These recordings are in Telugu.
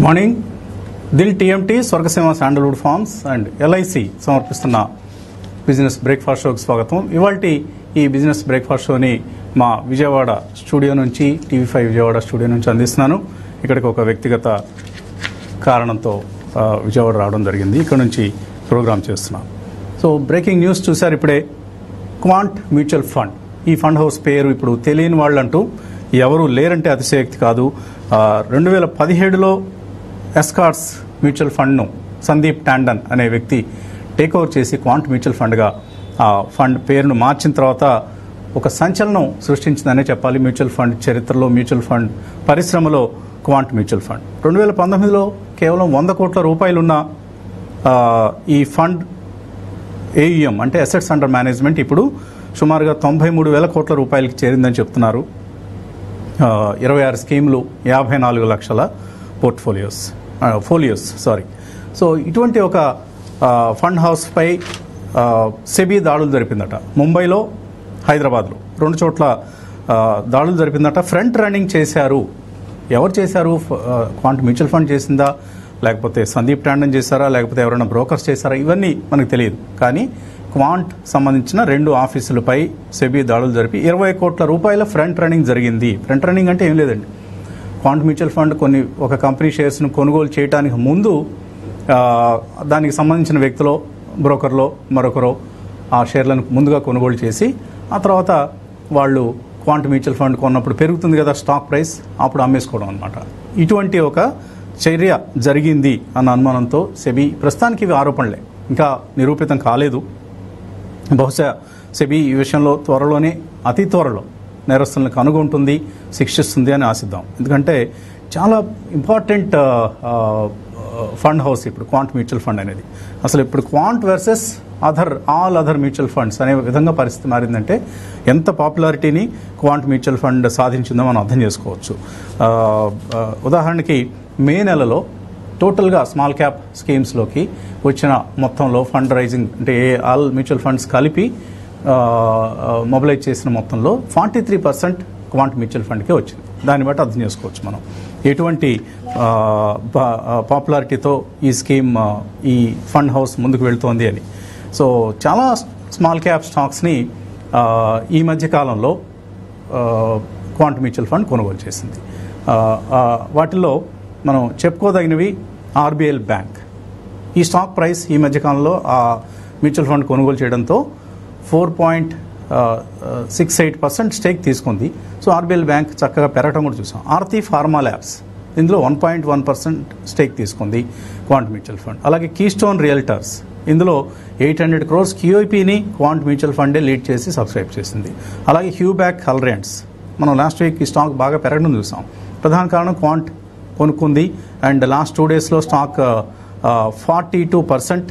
Good morning Dil TMT Swargaseema sandalwood farms and LIC సమర్పిస్తున్న బిజినెస్ బ్రేక్ఫాస్ట్ షోకి స్వాగతం ఇవాళ ఈ బిజినెస్ బ్రేక్ఫాస్ట్ షోని మా విజయవాడ స్టూడియో నుంచి టీవీ ఫైవ్ విజయవాడ స్టూడియో నుంచి అందిస్తున్నాను ఇక్కడికి ఒక వ్యక్తిగత కారణంతో ఆ, విజయవాడ రావడం జరిగింది ఇక్కడ నుంచి ప్రోగ్రామ్ చేస్తున్నాం సో బ్రేకింగ్ న్యూస్ చూశారు ఇప్పుడే క్వాంట్ మ్యూచువల్ ఫండ్ ఈ ఫండ్ హౌస్ పేరు ఇప్పుడు తెలియని వాళ్ళంటూ ఎవరు లేరంటే అతిశయోక్తి కాదు రెండు వేల పదిహేడులో ఎస్కార్ట్స్ మ్యూచువల్ ఫండ్ను సందీప్ టాండన్ అనే వ్యక్తి టేక్ ఓవర్ చేసి క్వాంట్ మ్యూచువల్ ఫండ్గా ఆ ఫండ్ పేరును మార్చిన తర్వాత ఒక సంచలనం సృష్టించిందనే చెప్పాలి మ్యూచువల్ ఫండ్ చరిత్రలో మ్యూచువల్ ఫండ్ పరిశ్రమలో క్వాంట్ మ్యూచువల్ ఫండ్ రెండు వేల పంతొమ్మిదిలో కేవలం వంద కోట్ల రూపాయలున్న ఆ, ఈ ఫండ్ ఏయుఎం అంటే అసెట్స్ అండర్ మేనేజ్మెంట్ ఇప్పుడు సుమారుగా తొంభై మూడు వేల కోట్ల రూపాయలకి చేరిందని చెప్తున్నారు ఆ, ఇరవై ఆరు స్కీములు యాభై నాలుగు లక్షల పోర్ట్ఫోలియోస్ ఆ, ఫోలియోస్ సారీ సో ఇటువంటి ఒక ఆ, ఫండ్ హౌస్పై ఆ, సెబీ దాడులు జరిపిందట ముంబైలో హైదరాబాద్లో రెండు చోట్ల ఆ, దాడులు జరిపిందట ఫ్రంట్ రన్నింగ్ చేశారు ఎవరు చేశారు ఫ- ఆ, క్వాంట్ మ్యూచువల్ ఫండ్ చేసిందా లేకపోతే సందీప్ టాండన్ చేశారా లేకపోతే ఎవరైనా బ్రోకర్స్ చేశారా ఇవన్నీ మనకు తెలియదు కానీ క్వాంట్ సంబంధించిన రెండు ఆఫీసులపై సెబీ దాడులు జరిపి ఇరవై కోట్ల రూపాయల ఫ్రంట్ రన్నింగ్ జరిగింది ఫ్రంట్ రన్నింగ్ అంటే ఏం లేదండి క్వాంట్ మ్యూచువల్ ఫండ్ కొన్ని ఒక కంపెనీ షేర్స్ను కొనుగోలు చేయడానికి ముందు ఆ, దానికి సంబంధించిన వ్యక్తిలో బ్రోకర్లో మరొకరో ఆ షేర్లను ముందుగా కొనుగోలు చేసి ఆ తర్వాత వాళ్ళు క్వాంట్ మ్యూచువల్ ఫండ్ కొన్నప్పుడు పెరుగుతుంది కదా స్టాక్ ప్రైస్ అప్పుడు అమ్మేసుకోవడం అనమాట ఇటువంటి ఒక చర్య జరిగింది అన్న అనుమానంతో సెబీ ప్రస్తుతానికి ఇవి ఆరోపణలే ఇంకా నిరూపితం కాలేదు బహుశా సెబీ ఈ విషయంలో త్వరలోనే అతి త్వరలో నేరస్తులను కనుగొంటుంది శిక్షిస్తుంది అని ఆశిద్దాం ఎందుకంటే చాలా ఇంపార్టెంట్ ఫండ్ హౌస్ ఇప్పుడు క్వాంట్ మ్యూచువల్ ఫండ్ అనేది అసలు ఇప్పుడు Quant versus other all other mutual funds అనే విధంగా పరిస్థితి మారిందంటే ఎంత పాపులారిటీని క్వాంట్ మ్యూచువల్ ఫండ్ సాధించిందో మనం అర్థం చేసుకోవచ్చు ఆ, ఆ, ఉదాహరణకి మే నెలలో టోటల్గా స్మాల్ క్యాప్ స్కీమ్స్లోకి వచ్చిన మొత్తంలో ఫండ్ రైజింగ్ అంటే ఏ ఆల్ మ్యూచువల్ ఫండ్స్ కలిపి మొబిలైజ్ చేసిన మొత్తంలో forty three percent Quant mutual ఫండ్కే వచ్చింది దాన్ని బట్టి అర్థం చేసుకోవచ్చు మనం ఎటువంటి పాపులారిటీతో ఈ స్కీమ్ ఆ, ఈ ఫండ్ హౌస్ ముందుకు వెళ్తోంది అని సో చాలా స్మాల్ క్యాప్ స్టాక్స్ని ఆ, ఈ మధ్య కాలంలో క్వాంట్ మ్యూచువల్ ఫండ్ కొనుగోలు చేసింది ఆ, ఆ, వాటిల్లో మనం చెప్పుకోదగినవి ఆర్బిఎల్ బ్యాంక్ ఈ స్టాక్ ప్రైస్ ఈ మధ్యకాలంలో ఆ మ్యూచువల్ ఫండ్ కొనుగోలు చేయడంతో four point six eight percent stake తీసుకుంది సో ఆర్బిఎల్ బ్యాంక్ చక్కగా పెరగడం కూడా చూసాం ఆర్తి ఫార్మా ల్యాబ్స్ ఇందులో one point one percent stake తీసుకుంది క్వాంట్ మ్యూచువల్ ఫండ్ అలాగే కీస్టోన్ రియల్టర్స్ ఇందులో ఎయిట్ హండ్రెడ్ క్రోర్స్ క్యూఐపీని క్వాంట్ మ్యూచువల్ ఫండే లీడ్ చేసి సబ్స్క్రైబ్ చేసింది అలాగే హ్యూబ్యాక్ హల్రెంట్స్ మనం లాస్ట్ వీక్ ఈ స్టాక్ బాగా పెరగడం చూసాం ప్రధాన కారణం క్వాంట్ కొనుక్కుంది అండ్ లాస్ట్ టూ డేస్లో స్టాక్ ఫార్టీ టూ పర్సెంట్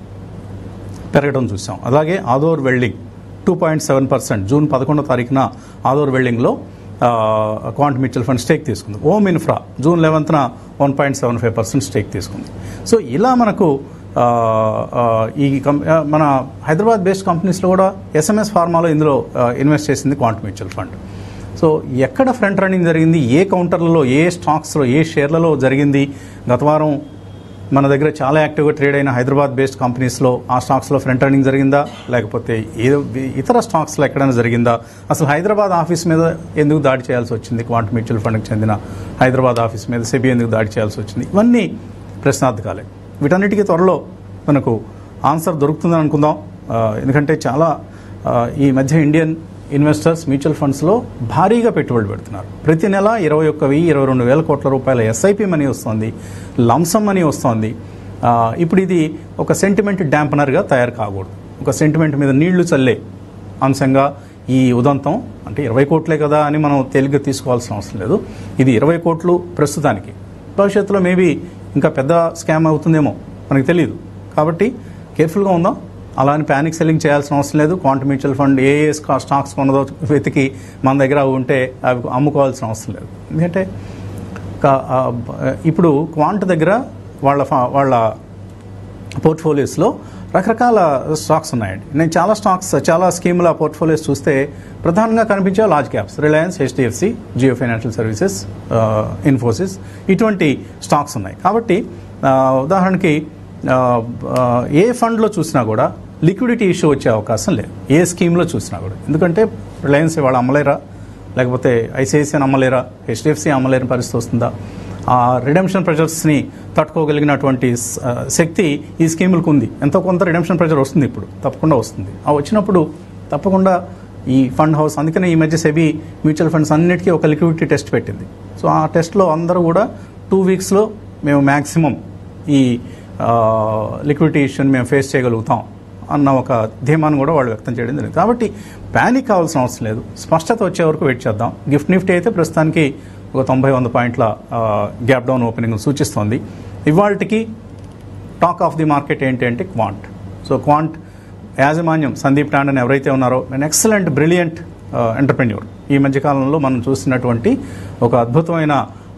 పెరగడం చూసాం అలాగే Ador welding two point seven percent June పదకొండో తారీఖున ఆదోర్ వెల్డింగ్లో క్వాంట్ మ్యూచువల్ ఫండ్ స్టేక్ తీసుకుంది ఓమ్ ఇన్ఫ్రా జూన్ లెవెన్త్న one point seven five percent stake తీసుకుంది సో ఇలా మనకు ఆ, ఆ, ఈ కం- ఆ, మన హైదరాబాద్ బేస్డ్ కంపెనీస్లో కూడా ఎస్ఎంఎస్ ఫార్మాలో ఇందులో ఇన్వెస్ట్ చేసింది క్వాంట్ మ్యూచువల్ ఫండ్ సో ఎక్కడ ఫ్రంట్ రన్నింగ్ జరిగింది ఏ కౌంటర్లలో ఏ స్టాక్స్లో ఏ షేర్లలో జరిగింది గత వారం మన దగ్గర చాలా యాక్టివ్గా ట్రేడ్ అయిన హైదరాబాద్ బేస్డ్ కంపెనీస్లో ఆ స్టాక్స్లో ఫ్రంట్ రన్నింగ్ జరిగిందా లేకపోతే ఏదో ఇతర స్టాక్స్లో ఎక్కడైనా జరిగిందా అసలు హైదరాబాద్ ఆఫీస్ మీద ఎందుకు దాడి చేయాల్సి వచ్చింది క్వాంట్ మ్యూచువల్ ఫండ్కి చెందిన హైదరాబాద్ ఆఫీస్ మీద సెబీ ఎందుకు దాడి చేయాల్సి వచ్చింది ఇవన్నీ ప్రశ్నార్థకాలే వీటన్నిటికీ త్వరలో మనకు ఆన్సర్ దొరుకుతుందని అనుకుందాం ఆ, ఎందుకంటే చాలా ఆ, ఈ మధ్య ఇండియన్ ఇన్వెస్టర్స్ మ్యూచువల్ ఫండ్స్లో భారీగా పెట్టుబడులు పెడుతున్నారు ప్రతి నెల ఇరవై ఒక్క వెయ్యి ఇరవై రెండు వేల కోట్ల రూపాయల ఎస్ఐపి మనీ వస్తుంది లంసమ్ మనీ వస్తుంది ఆ, ఇప్పుడు ఇది ఒక సెంటిమెంట్ డ్యాంపనర్గా తయారు కాకూడదు ఒక సెంటిమెంట్ మీద నీళ్లు చల్లే అంశంగా ఈ ఉదంతం అంటే ఇరవై కోట్లే కదా అని మనం తేలిగ్గా తీసుకోవాల్సిన అవసరం లేదు ఇది ఇరవై కోట్లు ప్రస్తుతానికి భవిష్యత్తులో మేబీ ఇంకా పెద్ద స్కామ్ అవుతుందేమో మనకు తెలియదు కాబట్టి కేర్ఫుల్గా ఉందాం అలా అని ప్యానిక్ సెల్లింగ్ చేయాల్సిన అవసరం లేదు క్వాంట్ మ్యూచువల్ ఫండ్ ఏ ఏ స్కా- స్టాక్స్ కొన్నదో వెతికి మన దగ్గర అవి ఉంటే అవి అమ్ముకోవాల్సిన అవసరం లేదు ఎందుకంటే కా- ఆ, బ- ఇప్పుడు క్వాంట్ దగ్గర వాళ్ళ ఫా- వాళ్ళ పోర్ట్ఫోలియోస్లో రకరకాల స్టాక్స్ ఉన్నాయండి నేను చాలా స్టాక్స్ చాలా స్కీముల పోర్ట్ఫోలియోస్ చూస్తే ప్రధానంగా కనిపించే large caps Reliance HDFC Jio financial services Infosys ఇటువంటి స్టాక్స్ ఉన్నాయి కాబట్టి ఆ, ఉదాహరణకి ఆ, ఆ, ఏ ఫండ్లో చూసినా కూడా లిక్విడిటీ ఇష్యూ వచ్చే అవకాశం లేదు ఏ స్కీమ్లో చూసినా కూడా ఎందుకంటే రిలయన్స్ ఇవాళ అమ్మలేరా లేకపోతే ఐసిఐసిఐ అమ్మలేరా హెచ్డిఎఫ్సి అమ్మలేని పరిస్థితి వస్తుందా ఆ రిడెంప్షన్ ప్రెజర్స్ని తట్టుకోగలిగినటువంటి స- ఆ, శక్తి ఈ స్కీములకు ఉంది ఎంతో కొంత రిడెంప్షన్ ప్రెజర్ వస్తుంది ఇప్పుడు తప్పకుండా వస్తుంది ఆ వచ్చినప్పుడు తప్పకుండా ఈ ఫండ్ హౌస్ అందుకనే ఈ మధ్య సెబీ మ్యూచువల్ ఫండ్స్ అన్నిటికీ ఒక లిక్విడిటీ టెస్ట్ పెట్టింది సో ఆ టెస్ట్లో అందరూ కూడా టూ వీక్స్లో మేము మ్యాక్సిమం ఈ లిక్విడిటీ ఇష్యూని మేము ఫేస్ చేయగలుగుతాం అన్న ఒక ధీమాను కూడా వాళ్ళు వ్యక్తం చేయడం జరిగింది కాబట్టి ప్యానిక్ కావాల్సిన అవసరం లేదు స్పష్టత వచ్చే వరకు వెయిట్ చేద్దాం గిఫ్ట్ నిఫ్టీ అయితే ప్రస్తుతానికి ఒక తొంభై వంద పాయింట్ల గ్యాప్ డౌన్ ఓపెనింగ్ సూచిస్తోంది ఇవాళకి టాక్ ఆఫ్ ది మార్కెట్ ఏంటి అంటే క్వాంట్ సో క్వాంట్ యాజమాన్యం సందీప్ టాండన్ ఎవరైతే ఉన్నారో an ఎక్సలెంట్ బ్రిలియంట్ ఎంటర్ప్రెన్యూర్ ఈ మధ్యకాలంలో మనం చూసినటువంటి ఒక అద్భుతమైన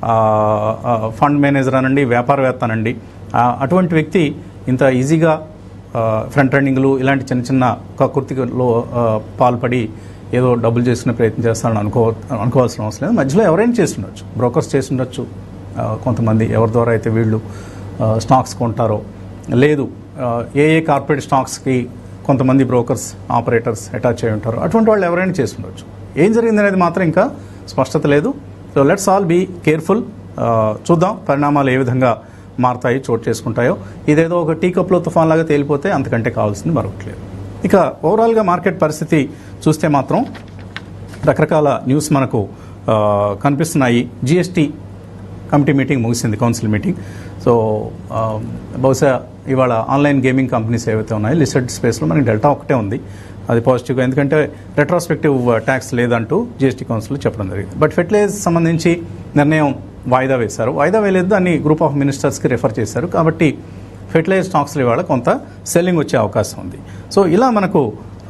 ఫండ్ మేనేజర్ అనండి వ్యాపారవేత్త అనండి ఆ, అటువంటి వ్యక్తి ఇంత ఈజీగా ఫ్రంట్ రన్నింగ్లు ఇలాంటి చిన్న చిన్న కకృతిలో ఆ, పాల్పడి ఏదో డబ్బులు చేసుకునే ప్రయత్నం చేస్తారని అనుకో అనుకోవాల్సిన అవసరం లేదు మధ్యలో ఎవరైనా చేసి ఉండొచ్చు బ్రోకర్స్ చేసి ఉండొచ్చు ఆ, కొంతమంది ఎవరి ద్వారా అయితే వీళ్ళు ఆ, స్టాక్స్ కొంటారో లేదు ఆ, ఏ ఏ కార్పొరేట్ స్టాక్స్కి కొంతమంది బ్రోకర్స్ ఆపరేటర్స్ అటాచ్ అయి ఉంటారు అటువంటి వాళ్ళు ఎవరైనా చేసి ఉండొచ్చు ఏం జరిగింది అనేది మాత్రం ఇంకా స్పష్టత లేదు so let's all be careful చూద్దాం పరిణామాలు ఏ విధంగా మారుతాయి చోటు చేసుకుంటాయో ఇదేదో ఒక టీ కప్లో తుఫాన్ లాగా తేలిపోతే అంతకంటే కావాల్సింది మరొకట్లేదు ఇక ఓవరాల్గా మార్కెట్ పరిస్థితి చూస్తే మాత్రం రకరకాల న్యూస్ మనకు ఆ, కనిపిస్తున్నాయి జిఎస్టీ కమిటీ మీటింగ్ ముగిసింది కౌన్సిల్ మీటింగ్ సో ఆ, బహుశా ఇవాళ ఆన్లైన్ గేమింగ్ కంపెనీస్ ఏవైతే ఉన్నాయో లిస్టెడ్ స్పేస్లో మనకి డెల్టా ఒకటే ఉంది అది పాజిటివ్గా ఎందుకంటే రెట్రాస్పెక్టివ్ ట్యాక్స్ లేదంటూ జిఎస్టీ కౌన్సిల్ చెప్పడం జరిగింది బట్ ఫెర్టిలైజ్ సంబంధించి నిర్ణయం వాయిదా వేశారు వాయిదా వేయలేదు దాన్ని గ్రూప్ ఆఫ్ మినిస్టర్స్కి రెఫర్ చేశారు కాబట్టి ఫెర్టిలైజ్ స్టాక్స్లో ఇవాళ కొంత సెల్లింగ్ వచ్చే అవకాశం ఉంది సో ఇలా మనకు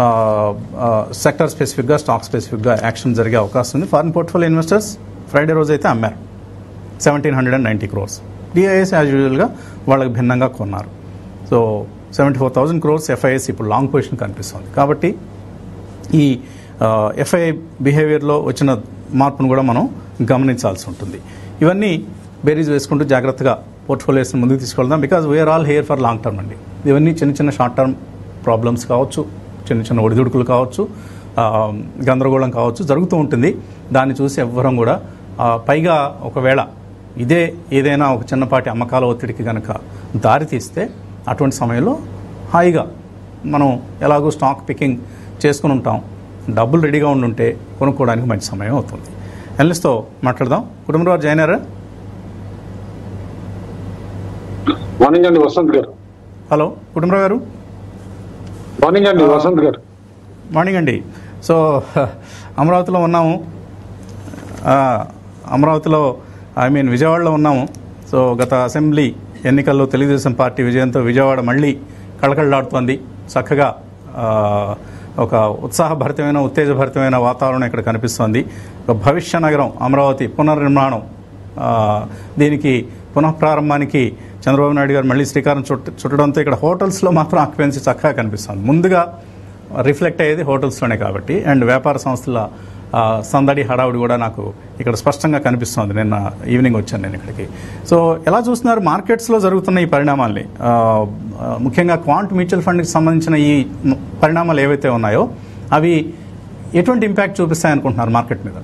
సెక్టర్ స్పెసిఫిక్గా స్టాక్ స్పెసిఫిక్గా యాక్షన్ జరిగే అవకాశం ఉంది ఫారిన్ పోర్ట్ఫోలియో ఇన్వెస్టర్స్ ఫ్రైడే రోజు అయితే అమ్మారు seventeen hundred and ninety crores DIs as యూజువల్గా వాళ్ళకి భిన్నంగా కొన్నారు so seventy four thousand crores FIs ఇప్పుడు లాంగ్ పొజిషన్ కనిపిస్తుంది కాబట్టి ఈ ఎఫ్ఐ బిహేవియర్లో వచ్చిన మార్పును కూడా మనం గమనించాల్సి ఉంటుంది ఇవన్నీ బేరీజ్ వేసుకుంటూ జాగ్రత్తగా పోర్ట్ఫోలియోస్ని ముందుకు తీసుకెళ్దాం because we're all here for long term అండి ఇవన్నీ చిన్న చిన్న షార్ట్ టర్మ్ ప్రాబ్లమ్స్ కావచ్చు చిన్న చిన్న ఒడిదుడుకులు కావచ్చు ఆ, గందరగోళం కావచ్చు జరుగుతూ ఉంటుంది దాన్ని చూసి ఎవ్వరం కూడా ఆ, పైగా ఒకవేళ ఇదే ఏదైనా ఒక చిన్నపాటి అమ్మకాల ఒత్తిడికి కనుక దారి తీస్తే అటువంటి సమయంలో హాయిగా మనం ఎలాగో స్టాక్ పికింగ్ చేసుకుని ఉంటాం డబ్బులు రెడీగా ఉండుంటే కొనుక్కోవడానికి మంచి సమయం అవుతుంది ఎనలిస్ట్తో మాట్లాడదాం కుటుంబరావు జాయినారా మార్నింగ్ అండి వసంత్ గారు హలో కుటుంబరావు గారు మార్నింగ్ అండి వసంత్ గారు మార్నింగ్ అండి సో అమరావతిలో ఉన్నాము ఆ, అమరావతిలో ఐ మీన్ విజయవాడలో ఉన్నాము సో గత అసెంబ్లీ ఎన్నికల్లో తెలుగుదేశం పార్టీ విజయంతో విజయవాడ మళ్ళీ కళకళలాడుతోంది చక్కగా ఆ, ఒక ఉత్సాహభరితమైన ఉత్తేజభరితమైన వాతావరణం ఇక్కడ కనిపిస్తోంది ఒక భవిష్య నగరం అమరావతి పునర్నిర్మాణం ఆ, దీనికి పునఃప్రారంభానికి చంద్రబాబు నాయుడు గారు మళ్ళీ శ్రీకారం చుట్ట చుట్టడంతో ఇక్కడ హోటల్స్లో మాత్రం ఆక్యుపెన్సీ చక్కగా కనిపిస్తుంది ముందుగా రిఫ్లెక్ట్ అయ్యేది హోటల్స్లోనే కాబట్టి అండ్ వ్యాపార సంస్థల ఆ, సందడి హడావుడి కూడా నాకు ఇక్కడ స్పష్టంగా కనిపిస్తోంది నిన్న ఈవినింగ్ వచ్చాను నేను ఇక్కడికి సో ఎలా చూస్తున్నారు మార్కెట్స్లో జరుగుతున్న ఈ పరిణామాల్ని ఆ, ఆ, ముఖ్యంగా క్వాంట్ మ్యూచువల్ ఫండ్కి సంబంధించిన ఈ మ- పరిణామాలు ఏవైతే ఉన్నాయో అవి ఎటువంటి ఇంపాక్ట్ చూపిస్తాయి అనుకుంటున్నారు మార్కెట్ మీద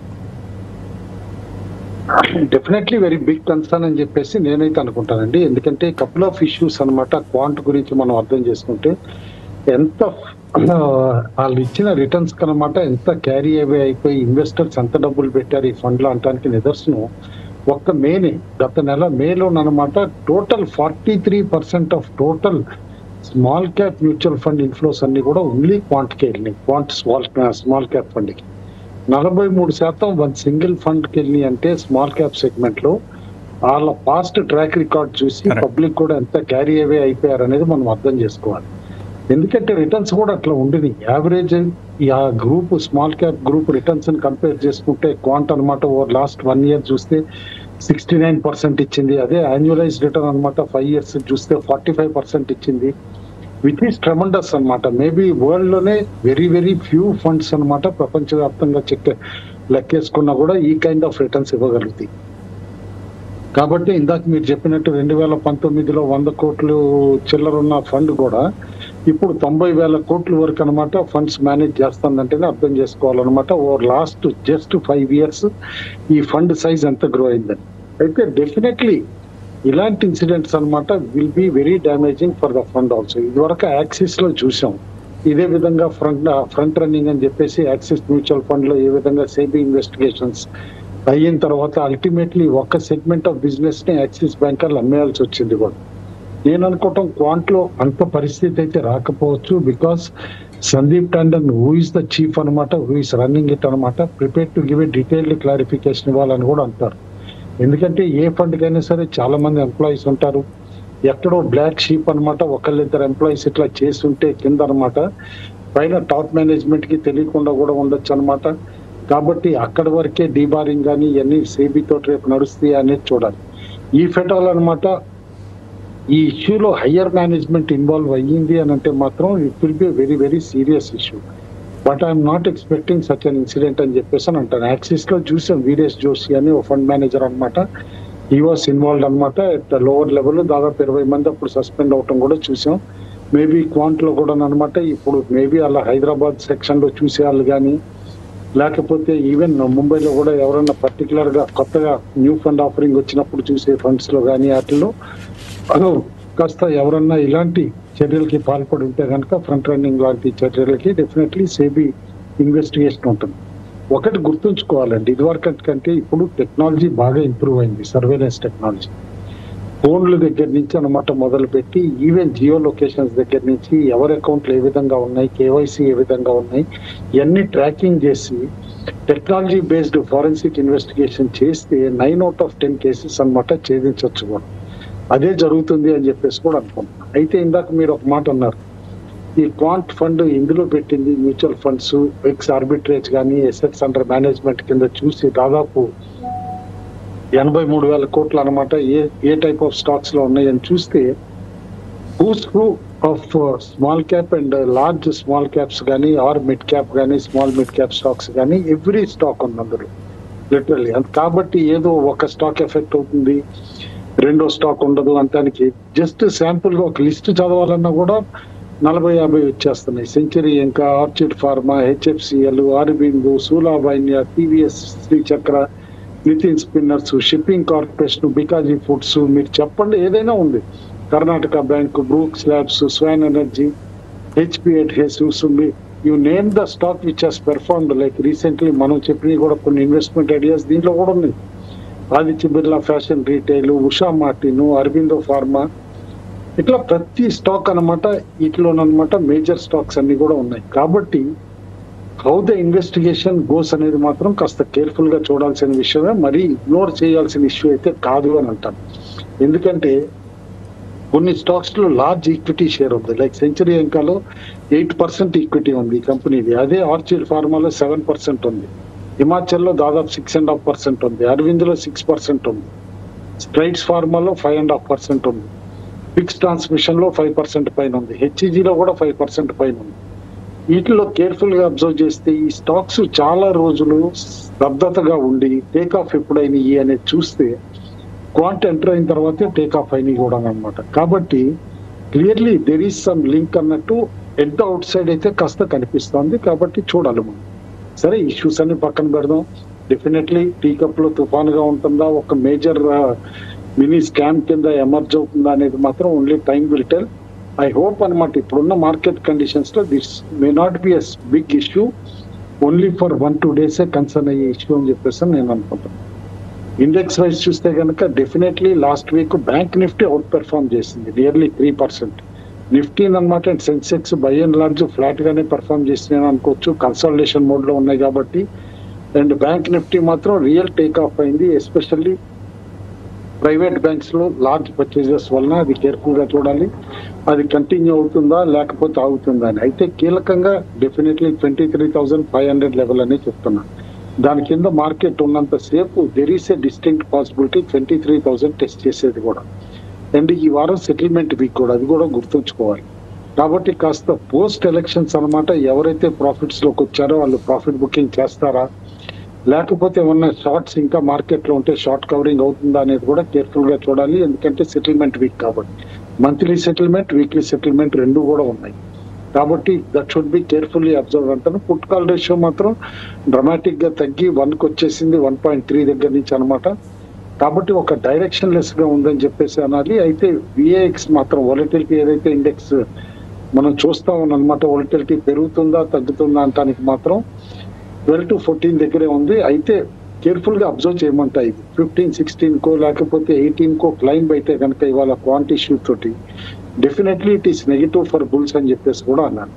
డెఫినెట్లీ వెరీ బిగ్ కన్సర్న్ అని చెప్పేసి నేనైతే అనుకుంటానండి ఎందుకంటే కపుల్ ఆఫ్ ఇష్యూస్ అన్నమాట క్వాంట్ గురించి మనం అర్థం చేసుకుంటే ఎంత ఆ, వాళ్ళు ఇచ్చిన రిటర్న్స్ కనమాట ఎంత క్యారీ అవే అయిపోయి ఇన్వెస్టర్స్ ఎంత డబ్బులు పెట్టారు ఈ ఫండ్ లో అంటానికి నిదర్శనం ఒక్క మేనే గత నెల మేలోనమాట total forty three percent of total small cap mutual fund inflows అన్ని కూడా ఓన్లీ క్వాంట్కి వెళ్ళినాయి క్వాంట్ స్మాల్ స్మాల్ క్యాప్ ఫండ్కి నలభై మూడు శాతం వన్ సింగిల్ ఫండ్కి వెళ్ళి అంటే స్మాల్ క్యాప్ సెగ్మెంట్ లో వాళ్ళ పాస్ట్ ట్రాక్ రికార్డ్ చూసి Correct. పబ్లిక్ కూడా ఎంత క్యారీ అవే అయిపోయారు అనేది మనం అర్థం చేసుకోవాలి ఎందుకంటే రిటర్న్స్ కూడా అట్లా ఉండినాయి యావరేజ్ ఈ ఆ group small cap group returns ని కంపేర్ చేసుకుంటే క్వాంట్ అనమాట ఓవర్ లాస్ట్ వన్ ఇయర్ చూస్తే సిక్స్టీ నైన్ పర్సెంట్ ఇచ్చింది అదే యాన్యువలైజ్ రిటర్న్ అనమాట ఫైవ్ ఇయర్స్ చూస్తే ఫార్టీ ఫైవ్ పర్సెంట్ ఇచ్చింది విచ్ ఈస్ ట్రెమండస్ అనమాట మేబీ వరల్డ్ లోనే వెరీ వెరీ ఫ్యూ ఫండ్స్ అనమాట ప్రపంచవ్యాప్తంగా చెక్ లెక్కేసుకున్నా కూడా ఈ కైండ్ ఆఫ్ రిటర్న్స్ ఇవ్వగలుగుతాయి కాబట్టి ఇందాక మీరు చెప్పినట్టు రెండు వేల పంతొమ్మిదిలో వంద కోట్లు చిల్లర ఉన్న ఫండ్ కూడా ఇప్పుడు తొంభై వేల కోట్ల వరకు అనమాట ఫండ్స్ మేనేజ్ చేస్తుందంటేనే అర్థం చేసుకోవాలన్నమాట over last just five years ఈ ఫండ్ సైజ్ ఎంత గ్రో అయిందని అయితే డెఫినెట్లీ ఇలాంటి ఇన్సిడెంట్స్ అన్నమాట will be very damaging for the fund also ఇదివరకు యాక్సిస్ లో చూసాం ఇదే విధంగా ఫ్రంట్ ఫ్రంట్ రన్నింగ్ అని చెప్పేసి యాక్సిస్ మ్యూచువల్ ఫండ్ లో ఏ విధంగా సేబీ ఇన్వెస్టిగేషన్స్ అయిన తర్వాత అల్టిమేట్లీ ఒక సెగ్మెంట్ ఆఫ్ బిజినెస్ ని యాక్సిస్ బ్యాంకర్లు అమ్మేయాల్సి వచ్చింది కూడా నేను అనుకోవటం క్వాంట్ లో అంత పరిస్థితి అయితే రాకపోవచ్చు because Sandeep Tandon who is the chief అనమాట హూ ఇస్ రన్నింగ్ ఇట్ అనమాట prepare to give a detailed clarification ఇవ్వాలని కూడా అంటారు ఎందుకంటే ఏ ఫండ్ కైనా సరే చాలా మంది ఎంప్లాయీస్ ఉంటారు ఎక్కడో బ్లాక్ షీప్ అనమాట ఒకళ్ళిద్దరు ఎంప్లాయీస్ ఇట్లా చేసి ఉంటే కింద అనమాట పైన టాప్ మేనేజ్మెంట్ కి తెలియకుండా కూడా ఉండొచ్చు అనమాట కాబట్టి అక్కడి వరకే డీబారింగ్ కానీ ఇవన్నీ సేబీ తోటి రేపు నడుస్తాయి అనేది చూడాలి ఈ ఫెటాల్ అనమాట ఈ ఇష్యూలో హయ్యర్ మేనేజ్మెంట్ ఇన్వాల్వ్ అయ్యింది అని అంటే మాత్రం it will be very very serious issue but I'm not expecting such an incident అని చెప్పేసి అని అంటాను యాక్సిస్ లో చూసాం వీరేష్ జోషి అని ఒక ఫండ్ మేనేజర్ అనమాట ఈ వాస్ ఇన్వాల్వ్డ్ అనమాట ఎట్ లోవర్ లెవెల్ దాదాపు ఇరవై మంది అప్పుడు సస్పెండ్ అవటం కూడా చూసాం మేబీ క్వాంట్ లో కూడా అనమాట ఇప్పుడు మేబీ అలా హైదరాబాద్ సెక్షన్ లో చూసే వాళ్ళు కానీ లేకపోతే ఈవెన్ ముంబైలో కూడా ఎవరైనా పర్టికులర్ గా కొత్తగా న్యూ ఫండ్ ఆఫరింగ్ వచ్చినప్పుడు చూసే ఫండ్స్ లో కానీ వాటిల్లో అదో కాస్త ఎవరన్నా ఇలాంటి చర్యలకి పాల్పడి ఉంటే కనుక ఫ్రంట్ రన్నింగ్ లాంటి చర్యలకి డెఫినెట్లీ సేబీ ఇన్వెస్టిగేషన్ ఉంటుంది ఒకటి గుర్తుంచుకోవాలండి ఇదివరకు కంటే ఇప్పుడు టెక్నాలజీ బాగా ఇంప్రూవ్ అయింది సర్వేలెన్స్ టెక్నాలజీ ఫోన్ల దగ్గర నుంచి అనమాట మొదలు పెట్టి ఈవెన్ జియో లొకేషన్స్ దగ్గర నుంచి ఎవరి అకౌంట్లు ఏ విధంగా ఉన్నాయి కేవైసీ ఏ విధంగా ఉన్నాయి ఇవన్నీ ట్రాకింగ్ చేసి టెక్నాలజీ బేస్డ్ ఫారెన్సిక్ ఇన్వెస్టిగేషన్ చేస్తే nine out of ten cases అనమాట ఛేదించవచ్చు కూడా అదే జరుగుతుంది అని చెప్పేసి కూడా అనుకుంటున్నాను అయితే ఇందాక మీరు ఒక మాట అన్నారు ఈ క్వాంట్ ఫండ్ ఇందులో పెట్టింది మ్యూచువల్ ఫండ్స్ ఎక్స్ ఆర్బిట్రేజ్ కానీ ఎసెట్స్ అండర్ మేనేజ్మెంట్ కింద చూసి దాదాపు ఎనభై మూడు వేల కోట్లు అనమాట ఏ ఏ టైప్ ఆఫ్ స్టాక్స్ లో ఉన్నాయని చూస్తే who's who of small cap and large small caps కానీ ఆర్ మిడ్ క్యాప్ కానీ స్మాల్ మిడ్ క్యాప్ స్టాక్స్ కానీ ఎవ్రీ స్టాక్ ఉంది అందులో లిటరల్లీ కాబట్టి ఏదో ఒక స్టాక్ ఎఫెక్ట్ అవుతుంది రెండో స్టాక్ ఉండదు అంతానికి జస్ట్ శాంపుల్ గా ఒక లిస్ట్ చదవాలన్నా కూడా నలభై యాభై వచ్చేస్తున్నాయి సెంచరీ ఇంకా ఆర్చిడ్ ఫార్మా హెచ్ఎఫ్సిఎల్ ఆర్బిందు సూలాబైన్య TVS Srichakra Nitin spinners shipping corporation Bikaji foods మీరు చెప్పండి ఏదైనా ఉంది Karnataka bank Brooks labs Swan energy హెచ్పిఎట్ హెసూస్ you name the stock which has performed like recently మనం చెప్పినవి కూడా కొన్ని ఇన్వెస్ట్మెంట్ ఐడియాస్ దీంట్లో కూడా ఉన్నాయి Aditya Birla fashion retail Usha Martin Aurobindo pharma ఇట్లా ప్రతి స్టాక్ అనమాట వీటిలోనమాట మేజర్ స్టాక్స్ అన్ని కూడా ఉన్నాయి కాబట్టి హౌ ద ఇన్వెస్టిగేషన్ గోస్ అనేది మాత్రం కాస్త కేర్ఫుల్ గా చూడాల్సిన విషయమే మరీ ఇగ్నోర్ చేయాల్సిన ఇష్యూ అయితే కాదు అని అంటాను ఎందుకంటే కొన్ని స్టాక్స్ లో లార్జ్ ఈక్విటీ షేర్ ఉంది లైక్ సెంచరీ ఎంకాలో ఎయిట్ పర్సెంట్ ఈక్విటీ ఉంది ఈ కంపెనీది అదే ఆర్చిడ్ ఫార్మాలో సెవెన్ పర్సెంట్ ఉంది హిమాచల్లో దాదాపు సిక్స్ అండ్ హాఫ్ పర్సెంట్ ఉంది అరవింద్ లో సిక్స్ పర్సెంట్ ఉంది స్ట్రైట్స్ ఫార్మాలో ఫైవ్ అండ్ హాఫ్ పర్సెంట్ ఉంది ఫిక్స్ ట్రాన్స్మిషన్ లో ఫైవ్ పర్సెంట్ పైన ఉంది హెచ్ఈజీలో కూడా ఫైవ్ పర్సెంట్ పైన ఉంది వీటిలో కేర్ఫుల్ గా అబ్జర్వ్ చేస్తే ఈ స్టాక్స్ చాలా రోజులు స్తబ్దతగా ఉండి టేక్ ఆఫ్ ఎప్పుడైనాయి అనేది చూస్తే క్వాంట్ ఎంటర్ అయిన తర్వాతే టేక్ ఆఫ్ అయినాయి కూడా అనమాట కాబట్టి clearly there is some link అన్నట్టు ఎట్ ద అవుట్ సైడ్ అయితే కాస్త కనిపిస్తోంది కాబట్టి చూడాలి మనం సరే ఇష్యూస్ అన్ని పక్కన పెడదాం డెఫినెట్లీ టీ కప్ లో తుఫాన్ గా ఉంటుందా ఒక మేజర్ మినీ స్కామ్ కింద ఎమర్జ్ అవుతుందా అనేది మాత్రం only time will tell I hope అనమాట ఇప్పుడున్న మార్కెట్ కండిషన్స్ లో this may not be as big issue only for one two డేసే కన్సర్న్ అయ్యే ఇష్యూ అని చెప్పేసి నేను అనుకుంటున్నాను ఇండెక్స్ వైజ్ చూస్తే కనుక definitely last week bank Nifty outperform చేసింది నియర్లీ త్రీ పర్సెంట్ నిఫ్టీ అనమాట Sensex by and large flat గానే పెర్ఫార్మ్ చేస్తున్నాయి అనుకోవచ్చు కన్సల్టేషన్ మోడ్ లో ఉన్నాయి కాబట్టి అండ్ బ్యాంక్ నిఫ్టీ మాత్రం రియల్ టేక్ ఆఫ్ అయింది ఎస్పెషల్లీ ప్రైవేట్ బ్యాంక్స్ లో లార్జ్ పర్చేజెస్ వలన అది కేర్ఫుల్ గా చూడాలి అది కంటిన్యూ అవుతుందా లేకపోతే ఆగుతుందా అని అయితే కీలకంగా definitely twenty three thousand five hundred level అని చెప్తున్నాను దాని కింద మార్కెట్ ఉన్నంత సేపు there is a distinct possibility twenty three thousand test చేసేది కూడా అండ్ ఈ వారం సెటిల్మెంట్ వీక్ కూడా అది కూడా గుర్తుంచుకోవాలి కాబట్టి కాస్త పోస్ట్ ఎలక్షన్స్ అన్నమాట ఎవరైతే ప్రాఫిట్స్ లోకి వచ్చారో వాళ్ళు ప్రాఫిట్ బుకింగ్ చేస్తారా లేకపోతే ఏమన్నా షార్ట్స్ ఇంకా మార్కెట్ లో ఉంటే షార్ట్ కవరింగ్ అవుతుందా అనేది కూడా కేర్ఫుల్ గా చూడాలి ఎందుకంటే సెటిల్మెంట్ వీక్ కాబట్టి మంత్లీ సెటిల్మెంట్ వీక్లీ సెటిల్మెంట్ రెండు కూడా ఉన్నాయి కాబట్టి that should be carefully observe అంటాను పుట్ కాల్ రేషియో మాత్రం డ్రమాటిక్ గా తగ్గి వన్ కి వచ్చేసింది వన్ పాయింట్ త్రీ దగ్గర నుంచి అనమాట కాబట్టి ఒక డైరెక్షన్ లెస్ గా ఉందని చెప్పేసి అనాలి అయితే విఏఎక్స్ మాత్రం వాలటిలిటీ ఏదైతే ఇండెక్స్ మనం చూస్తా ఉన్నాం అనమాట వాలటిలిటీ పెరుగుతుందా తగ్గుతుందా అంటానికి మాత్రం ట్వెల్వ్ టు ఫోర్టీన్ దగ్గరే ఉంది అయితే కేర్ఫుల్ గా అబ్జర్వ్ చేయమంటాయి ఫిఫ్టీన్ సిక్స్టీన్ కో లేకపోతే ఎయిటీన్ కో క్లైంబ్ అయితే కనుక ఇవాళ క్వాంటి ఇష్యూ తోటి definitely it is negative for bulls అని చెప్పేసి కూడా అన్నాను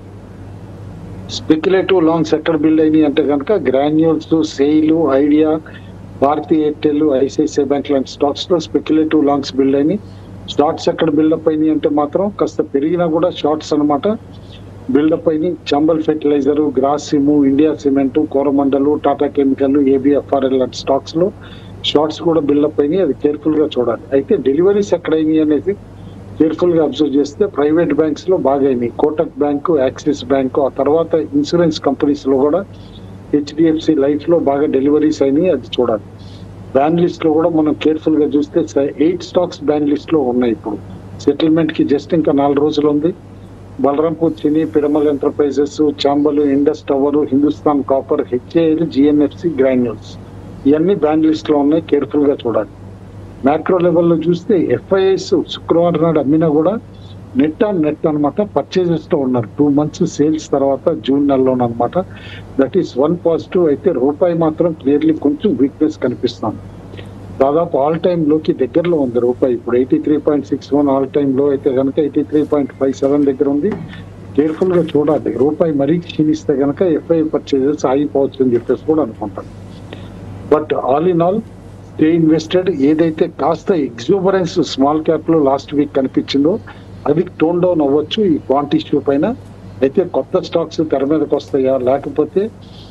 స్పెక్యులేటివ్ లాంగ్స్ ఎక్కడ బిల్డ్ అయినాయి అంటే కనుక granules SAIL idea Bharti Airtel ICICI bank లాంటి స్టాక్స్ లో స్పెక్యులేటివ్ లాంగ్స్ బిల్డ్ అయినాయి స్టాక్స్ ఎక్కడ బిల్డప్ అయినాయి అంటే మాత్రం కాస్త పెరిగినా కూడా షార్ట్స్ అన్నమాట బిల్డప్ అయినాయి Chambal fertilizer Grasim India cement Coromandel Tata chemical ABFRL లాంటి స్టాక్స్ లో షార్ట్స్ కూడా బిల్డప్ అయినాయి అది కేర్ఫుల్ గా చూడాలి అయితే డెలివరీస్ ఎక్కడ అయినాయి అనేది కేర్ఫుల్ గా అబ్జర్వ్ చేస్తే ప్రైవేట్ బ్యాంక్స్ లో బాగా అయినాయి కోటక్ బ్యాంకు యాక్సిస్ బ్యాంకు ఆ తర్వాత ఇన్సూరెన్స్ కంపెనీస్ లో కూడా హెచ్డిఎఫ్సి లైఫ్ లో బాగా డెలివరీస్ అయినాయి అది చూడాలి బ్యాన్ లిస్ట్ లో కూడా మనం కేర్ఫుల్ గా చూస్తే ఎయిట్ స్టాక్స్ బ్యాన్ లిస్ట్ లో ఉన్నాయి ఇప్పుడు సెటిల్మెంట్ కి జస్ట్ ఇంకా నాలుగు రోజులు ఉంది Balrampur Chini Piramal enterprises Chambal Indus tower Hindustan copper HAL GNFC granules ఇవన్నీ బ్యాన్ లిస్ట్ లో ఉన్నాయి కేర్ఫుల్ గా చూడాలి మ్యాక్రో లెవెల్లో చూస్తే ఎఫ్ఐఎస్ శుక్రవారం నాడు అమ్మినా కూడా నెట్ ఆన్ నెట్ అనమాట పర్చేజెస్ తో ఉన్నారు టూ మంత్స్ సేల్స్ తర్వాత జూన్ నెలలో అనమాట దట్ ఈస్ వన్ పాజిటివ్ అయితే రూపాయి మాత్రం క్లియర్లీ కొంచెం వీక్నెస్ కనిపిస్తుంది దాదాపు ఆల్ టైమ్ లోకి దగ్గరలో ఉంది రూపాయి ఇప్పుడు eighty three point six one all time లో అయితే కనుక eighty three point five seven దగ్గర ఉంది కేర్ఫుల్ గా చూడాలి రూపాయి మరీ క్షీణిస్తే కనుక ఎఫ్ఐ పర్చేజెస్ ఆగిపోవచ్చు అని చెప్పేసి కూడా అనుకుంటాను but all in all stay invested ఏదైతే కాస్త ఎగ్జూబరెన్స్ స్మాల్ క్యాప్ లో లాస్ట్ వీక్ కనిపించిందో అది టోన్ డౌన్ అవ్వచ్చు ఈ క్వాంట్ ఇష్యూ పైన అయితే కొత్త స్టాక్స్ తెర మీదకి వస్తాయా లేకపోతే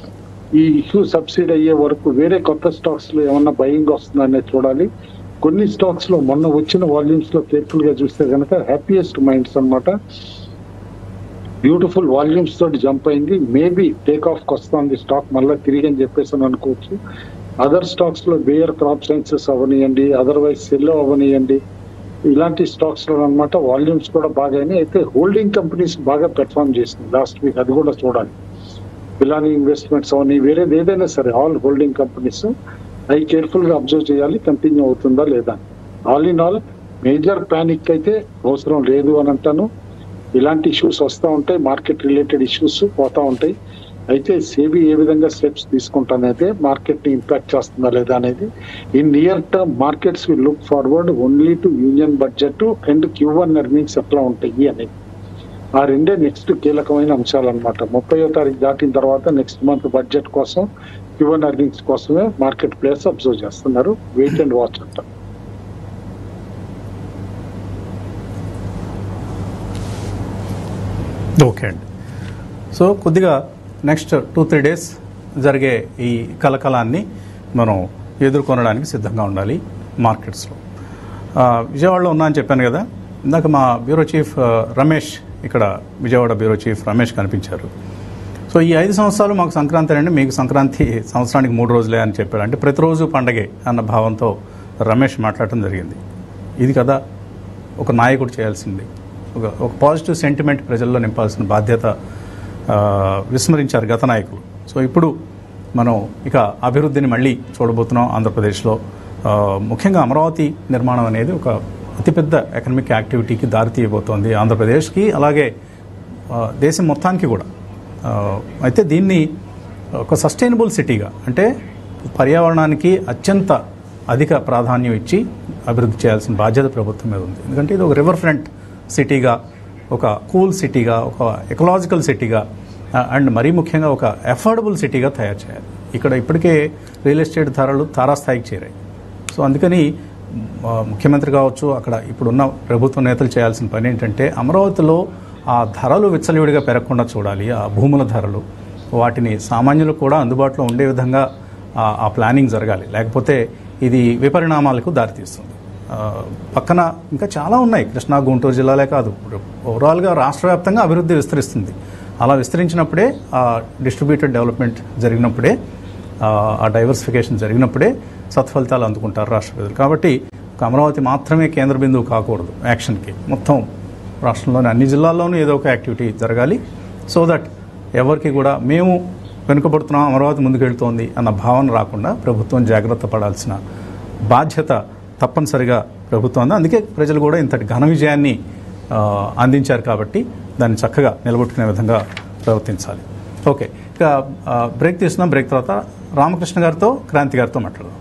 ఈ ఇష్యూ సబ్సిడీ అయ్యే వరకు వేరే కొత్త స్టాక్స్ లో ఏమన్నా బయింగ్ వస్తుందా అనేది చూడాలి కొన్ని స్టాక్స్ లో మొన్న వచ్చిన వాల్యూమ్స్ లో కేర్ఫుల్ గా చూస్తే కనుక హ్యాపీయెస్ట్ మైండ్స్ అన్నమాట బ్యూటిఫుల్ వాల్యూమ్స్ తోటి జంప్ అయింది మేబీ టేక్ ఆఫ్ వస్తుంది స్టాక్ మళ్ళీ తిరిగి అని చెప్పేసి అని అనుకోవచ్చు అదర్ స్టాక్స్ లో బేయర్ క్రాప్ సైన్సెస్ అవనియండి అదర్వైజ్ సెల్లో అవనియండి ఇలాంటి స్టాక్స్ లో అనమాట వాల్యూమ్స్ కూడా బాగా అయినాయి అయితే హోల్డింగ్ కంపెనీస్ బాగా పెర్ఫామ్ చేసింది లాస్ట్ వీక్ అది కూడా చూడాలి పిలానీ ఇన్వెస్ట్మెంట్స్ అవని వేరేది ఏదైనా సరే ఆల్ హోల్డింగ్ కంపెనీస్ అవి కేర్ఫుల్ గా అబ్జర్వ్ చేయాలి కంటిన్యూ అవుతుందా లేదా all in all major panic అయితే అవసరం లేదు అని అంటాను ఇలాంటి ఇష్యూస్ వస్తూ ఉంటాయి మార్కెట్ రిలేటెడ్ ఇష్యూస్ పోతా ఉంటాయి అయితే సేబీ ఏ విధంగా స్టెప్స్ తీసుకుంటానైతే మార్కెట్ ని ఇంపాక్ట్ చేస్తుందా లేదా అనేది in near term markets will look forward only to union budget and Q one earnings ఎట్లా ఉంటాయి అనేది ఆ రెండే నెక్స్ట్ కీలకమైన అంశాలు అనమాట ముప్పయో తారీఖు దాటిన తర్వాత నెక్స్ట్ మంత్ బడ్జెట్ కోసం క్యూ వన్ ఎర్నింగ్స్ కోసమే మార్కెట్ ప్లేస్ అబ్జర్వ్ చేస్తున్నారు వెయిట్ అండ్ వాచ్ అంటారు ఓకే అండి సో కొద్దిగా నెక్స్ట్ టూ త్రీ డేస్ జరిగే ఈ కలకలాన్ని మనం ఎదుర్కొనడానికి సిద్ధంగా ఉండాలి మార్కెట్స్లో ఆ, విజయవాడలో ఉన్నా అని చెప్పాను కదా ఇందాక మా బ్యూరో చీఫ్ ఆ, రమేష్ ఇక్కడ విజయవాడ బ్యూరో చీఫ్ రమేష్ కనిపించారు సో ఈ ఐదు సంవత్సరాలు మాకు సంక్రాంతి అండి మీకు సంక్రాంతి సంవత్సరానికి మూడు రోజులే అని చెప్పారు అంటే ప్రతిరోజు పండగే అన్న భావంతో రమేష్ మాట్లాడటం జరిగింది ఇది కదా ఒక నాయకుడు చేయాల్సింది ఒక ఒక పాజిటివ్ సెంటిమెంట్ ప్రజల్లో నింపాల్సిన బాధ్యత ఆ, విస్మరించారు గత నాయకులు సో ఇప్పుడు మనం ఇక అభివృద్ధిని మళ్ళీ చూడబోతున్నాం ఆంధ్రప్రదేశ్లో ఆ, ముఖ్యంగా అమరావతి నిర్మాణం అనేది ఒక అతిపెద్ద ఎకనమిక్ యాక్టివిటీకి దారితీయబోతోంది ఆంధ్రప్రదేశ్కి అలాగే ఆ, దేశం మొత్తానికి కూడా ఆ, అయితే దీన్ని ఒక సస్టైనబుల్ సిటీగా అంటే పర్యావరణానికి అత్యంత అధిక ప్రాధాన్యం ఇచ్చి అభివృద్ధి చేయాల్సిన బాధ్యత ప్రభుత్వం మీద ఉంది ఎందుకంటే ఇది ఒక రివర్ ఫ్రంట్ సిటీగా ఒక కూల్ సిటీగా ఒక ఎకలాజికల్ సిటీగా ఆ, అండ్ మరీ ముఖ్యంగా ఒక అఫోర్డబుల్ సిటీగా తయారు చేయాలి ఇక్కడ ఇప్పటికే రియల్ ఎస్టేట్ ధరలు తారాస్థాయికి చేరాయి సో అందుకని ఆ, ముఖ్యమంత్రి కావచ్చు అక్కడ ఇప్పుడున్న ప్రభుత్వ నేతలు చేయాల్సిన పని ఏంటంటే అమరావతిలో ఆ ధరలు విచ్చలవిడిగా పెరగకుండా చూడాలి ఆ భూముల ధరలు వాటిని సామాన్యులకు కూడా అందుబాటులో ఉండే విధంగా ఆ- ఆ ప్లానింగ్ జరగాలి లేకపోతే ఇది విపరిణామాలకు దారితీస్తుంది ఆ, పక్కన ఇంకా చాలా ఉన్నాయి కృష్ణా గుంటూరు జిల్లాలే కాదు ఇప్పుడు ఓవరాల్గా రాష్ట్ర వ్యాప్తంగా అభివృద్ధి విస్తరిస్తుంది అలా విస్తరించినప్పుడే ఆ డిస్ట్రిబ్యూటెడ్ డెవలప్మెంట్ జరిగినప్పుడే ఆ, ఆ డైవర్సిఫికేషన్ జరిగినప్పుడే సత్ఫలితాలు అందుకుంటారు రాష్ట్ర ప్రజలు కాబట్టి ఒక అమరావతి మాత్రమే కేంద్ర బిందువు కాకూడదు యాక్షన్కి మొత్తం రాష్ట్రంలోని అన్ని జిల్లాల్లోనూ ఏదో ఒక యాక్టివిటీ జరగాలి సో దట్ ఎవరికి కూడా మేము వెనుకబడుతున్నాం అమరావతి ముందుకెళ్తోంది అన్న భావన రాకుండా ప్రభుత్వం జాగ్రత్త పడాల్సిన బాధ్యత తప్పనిసరిగా ప్రభుత్వం ఉంది అందుకే ప్రజలు కూడా ఇంతటి ఘన విజయాన్ని ఆ, అందించారు కాబట్టి దాన్ని చక్కగా నిలబెట్టుకునే విధంగా ప్రవర్తించాలి ఓకే ఇక ఆ, బ్రేక్ తీసుకున్నాం బ్రేక్ తర్వాత రామకృష్ణ గారితో క్రాంతి గారితో మాట్లాడదాం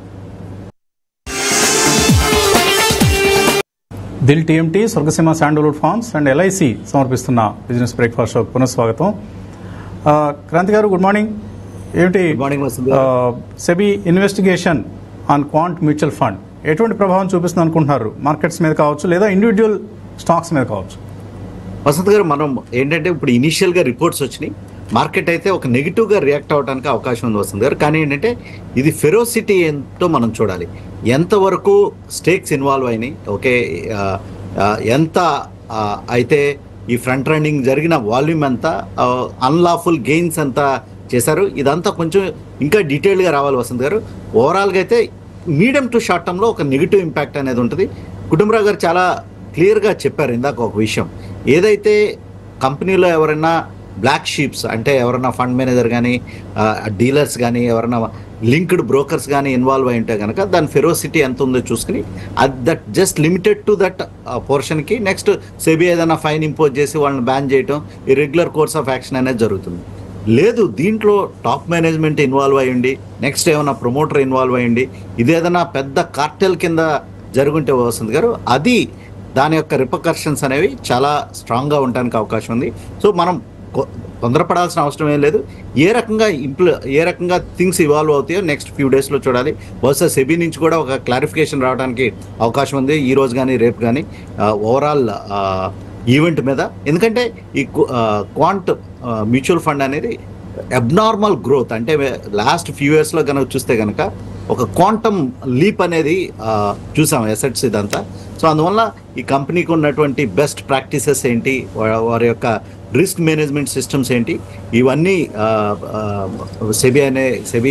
Dil TMT Swargaseema sandalwood farms and LIC సమర్పిస్తున్న బిజినెస్ బ్రేక్ఫాస్ట్ షో పునఃస్వాగతం ఆ, క్రాంతి గారు గుడ్ మార్నింగ్ ఏమిటి గుడ్ మార్నింగ్ వసంత్ ఆ, garu. SEBI investigation on quant mutual fund ఎటువంటి ప్రభావం చూపిస్తుంది అనుకుంటున్నారు మార్కెట్స్ మీద కావచ్చు లేదా ఇండివిజువల్ స్టాక్స్ మీద కావచ్చు వసంత్ గారు మనం ఏంటంటే ఇప్పుడు ఇనిషియల్ గా రిపోర్ట్స్ వచ్చినాయి మార్కెట్ అయితే ఒక నెగిటివ్ గా రియాక్ట్ అవడానికి అవకాశం ఉంది వసంత్ గారు కానీ ఏంటంటే ఇది ఫెరోసిటీ ఏంటో మనం చూడాలి ఎంతవరకు స్టేక్స్ ఇన్వాల్వ్ అయినాయి ఓకే ఆ, ఆ, ఎంత ఆ, అయితే ఈ ఫ్రంట్ రన్నింగ్ జరిగిన వాల్యూమ్ ఎంత అన్లాఫుల్ గెయిన్స్ ఎంత చేశారు ఇదంతా కొంచెం ఇంకా డీటెయిల్గా రావాలి వసంత్ గారు ఓవరాల్గా అయితే మీడియం టు షార్ట్ టర్మ్లో ఒక నెగిటివ్ ఇంపాక్ట్ అనేది ఉంటుంది కుటుంబరావు గారు చాలా క్లియర్గా చెప్పారు ఇందాక ఒక విషయం ఏదైతే కంపెనీలో ఎవరైనా బ్లాక్ షీప్స్ అంటే ఎవరైనా ఫండ్ మేనేజర్ కానీ డీలర్స్ కానీ ఎవరైనా లింక్డ్ బ్రోకర్స్ కానీ ఇన్వాల్వ్ అయి ఉంటే కనుక దాని ఫెరోసిటీ ఎంత ఉందో చూసుకుని that just limited to that పోర్షన్కి నెక్స్ట్ సెబీ ఏదైనా ఫైన్ ఇంపోజ్ చేసి వాళ్ళని బ్యాన్ చేయటం ఈ రెగ్యులర్ కోర్స్ ఆఫ్ యాక్షన్ అనేది జరుగుతుంది లేదు దీంట్లో టాప్ మేనేజ్మెంట్ ఇన్వాల్వ్ అయ్యండి నెక్స్ట్ ఏమైనా ప్రమోటర్ ఇన్వాల్వ్ అయ్యండి ఇది ఏదైనా పెద్ద కార్టెల్ కింద జరుగుంటే వస్తుంది గారు అది దాని యొక్క రిపకర్షన్స్ అనేవి చాలా స్ట్రాంగ్గా ఉండడానికి అవకాశం ఉంది సో మనం కొ- తొందరపడాల్సిన అవసరం ఏం లేదు ఏ రకంగా ఇంప్ల ఏ రకంగా థింగ్స్ ఇవాల్వ్ అవుతాయో నెక్స్ట్ ఫ్యూ డేస్లో చూడాలి బహుశా సెబీ నుంచి కూడా ఒక క్లారిఫికేషన్ రావడానికి అవకాశం ఉంది ఈ రోజు కానీ రేపు కానీ ఓవరాల్ ఈవెంట్ మీద ఎందుకంటే ఈ క్వాంట్ మ్యూచువల్ ఫండ్ అనేది అబ్నార్మల్ గ్రోత్ అంటే లాస్ట్ ఫ్యూ ఇయర్స్లో కనుక చూస్తే కనుక ఒక క్వాంటమ్ లీప్ అనేది ఆ, చూసాం ఎసెట్స్ ఇదంతా సో అందువల్ల ఈ కంపెనీకి ఉన్నటువంటి బెస్ట్ ప్రాక్టీసెస్ ఏంటి వా- వారి యొక్క రిస్క్ మేనేజ్మెంట్ సిస్టమ్స్ ఏంటి ఇవన్నీ సెబీ అనే సెబీ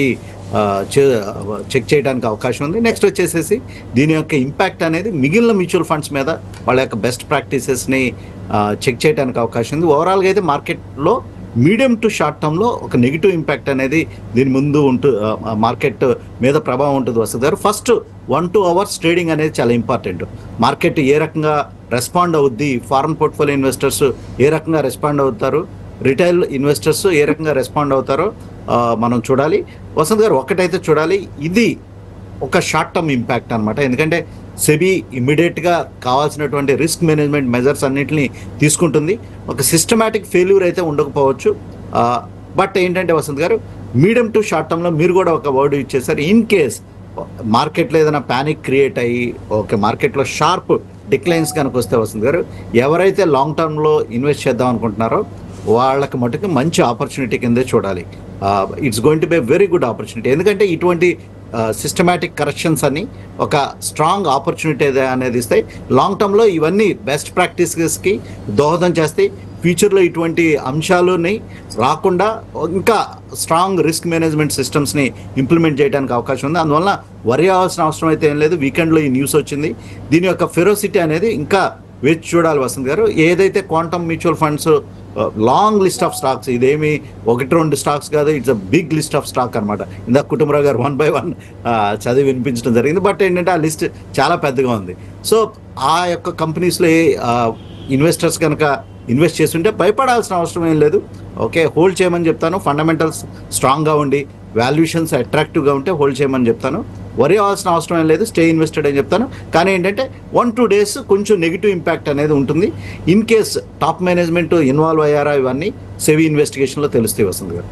చెక్ చేయడానికి అవకాశం ఉంది నెక్స్ట్ వచ్చేసేసి దీని యొక్క ఇంపాక్ట్ అనేది మిగిలిన మ్యూచువల్ ఫండ్స్ మీద వాళ్ళ యొక్క బెస్ట్ ప్రాక్టీసెస్ని చెక్ చేయడానికి అవకాశం ఉంది ఓవరాల్గా అయితే మార్కెట్లో మీడియం టు షార్ట్ టర్మ్లో ఒక నెగిటివ్ ఇంపాక్ట్ అనేది దీని ముందు ఉంటూ మార్కెట్ మీద ప్రభావం ఉంటుంది వస్తుంది garu first one two hours trading అనేది చాలా ఇంపార్టెంట్ మార్కెట్ ఏ రకంగా రెస్పాండ్ అవుద్ది ఫారెన్ పోర్ట్ఫోలియో ఇన్వెస్టర్స్ ఏ రకంగా రెస్పాండ్ అవుతారు రిటైల్ ఇన్వెస్టర్స్ ఏ రకంగా రెస్పాండ్ అవుతారో ఆ, మనం చూడాలి వసంత్ గారు ఒక్కటైతే చూడాలి ఇది ఒక షార్ట్ టర్మ్ ఇంపాక్ట్ అనమాట ఎందుకంటే సెబీ ఇమ్మీడియట్గా కావాల్సినటువంటి రిస్క్ మేనేజ్మెంట్ మెజర్స్ అన్నింటినీ తీసుకుంటుంది ఒక సిస్టమేటిక్ ఫెయిల్యూర్ అయితే ఉండకపోవచ్చు బట్ ఏంటంటే వసంత్ గారు మీడియం టు షార్ట్ టర్మ్లో మీరు కూడా ఒక వర్డ్ ఇచ్చేసారు ఇన్ కేస్ మార్కెట్లో ఏదైనా ప్యానిక్ క్రియేట్ అయ్యి ఓకే మార్కెట్లో షార్ప్ డిక్లైన్స్ కనుక వస్తే వస్తుంది గారు ఎవరైతే లాంగ్ టర్మ్లో ఇన్వెస్ట్ చేద్దాం అనుకుంటున్నారో వాళ్ళకి మటుకు మంచి ఆపర్చునిటీ కిందే చూడాలి it's going to be very good opportunity ఎందుకంటే ఇటువంటి సిస్టమాటిక్ కరెక్షన్స్ అని ఒక స్ట్రాంగ్ ఆపర్చునిటీ అనేది ఇస్తాయి లాంగ్ టర్మ్లో ఇవన్నీ బెస్ట్ ప్రాక్టీసెస్కి దోహదం చేస్తాయి ఫ్యూచర్లో ఇటువంటి అంశాలని రాకుండా ఇంకా స్ట్రాంగ్ రిస్క్ మేనేజ్మెంట్ సిస్టమ్స్ని ఇంప్లిమెంట్ చేయడానికి అవకాశం ఉంది అందువల్ల వరి అవ్వాల్సిన అవసరం అయితే ఏం లేదు వీకెండ్లో ఈ న్యూస్ వచ్చింది దీని యొక్క ఫెరోసిటీ అనేది ఇంకా వేచి చూడాలి వసంత్ గారు ఏదైతే quantum mutual funds long list of stocks ఇదేమి ఒకటి రెండు స్టాక్స్ కాదు it's a big list of stock అనమాట ఇందాక కుటుంబరావు గారు వన్ బై వన్ చదివి వినిపించడం జరిగింది బట్ ఏంటంటే ఆ లిస్ట్ చాలా పెద్దగా ఉంది సో ఆ యొక్క కంపెనీస్లో ఇన్వెస్టర్స్ కనుక ఇన్వెస్ట్ చేస్తుంటే భయపడాల్సిన అవసరం ఏం లేదు ఓకే హోల్డ్ చేయమని చెప్తాను ఫండమెంటల్స్ స్ట్రాంగ్గా ఉండి వాల్యుయేషన్స్ అట్రాక్టివ్గా ఉంటే హోల్డ్ చేయమని చెప్తాను వరి అవ్వాల్సిన అవసరం ఏం లేదు స్టే ఇన్వెస్టెడ్ అని చెప్తాను కానీ ఏంటంటే వన్ టూ డేస్ కొంచెం నెగిటివ్ ఇంపాక్ట్ అనేది ఉంటుంది in case top management involve అయ్యారా ఇవన్నీ సెవీ ఇన్వెస్టిగేషన్లో తెలుస్తాయి వస్తుంది garu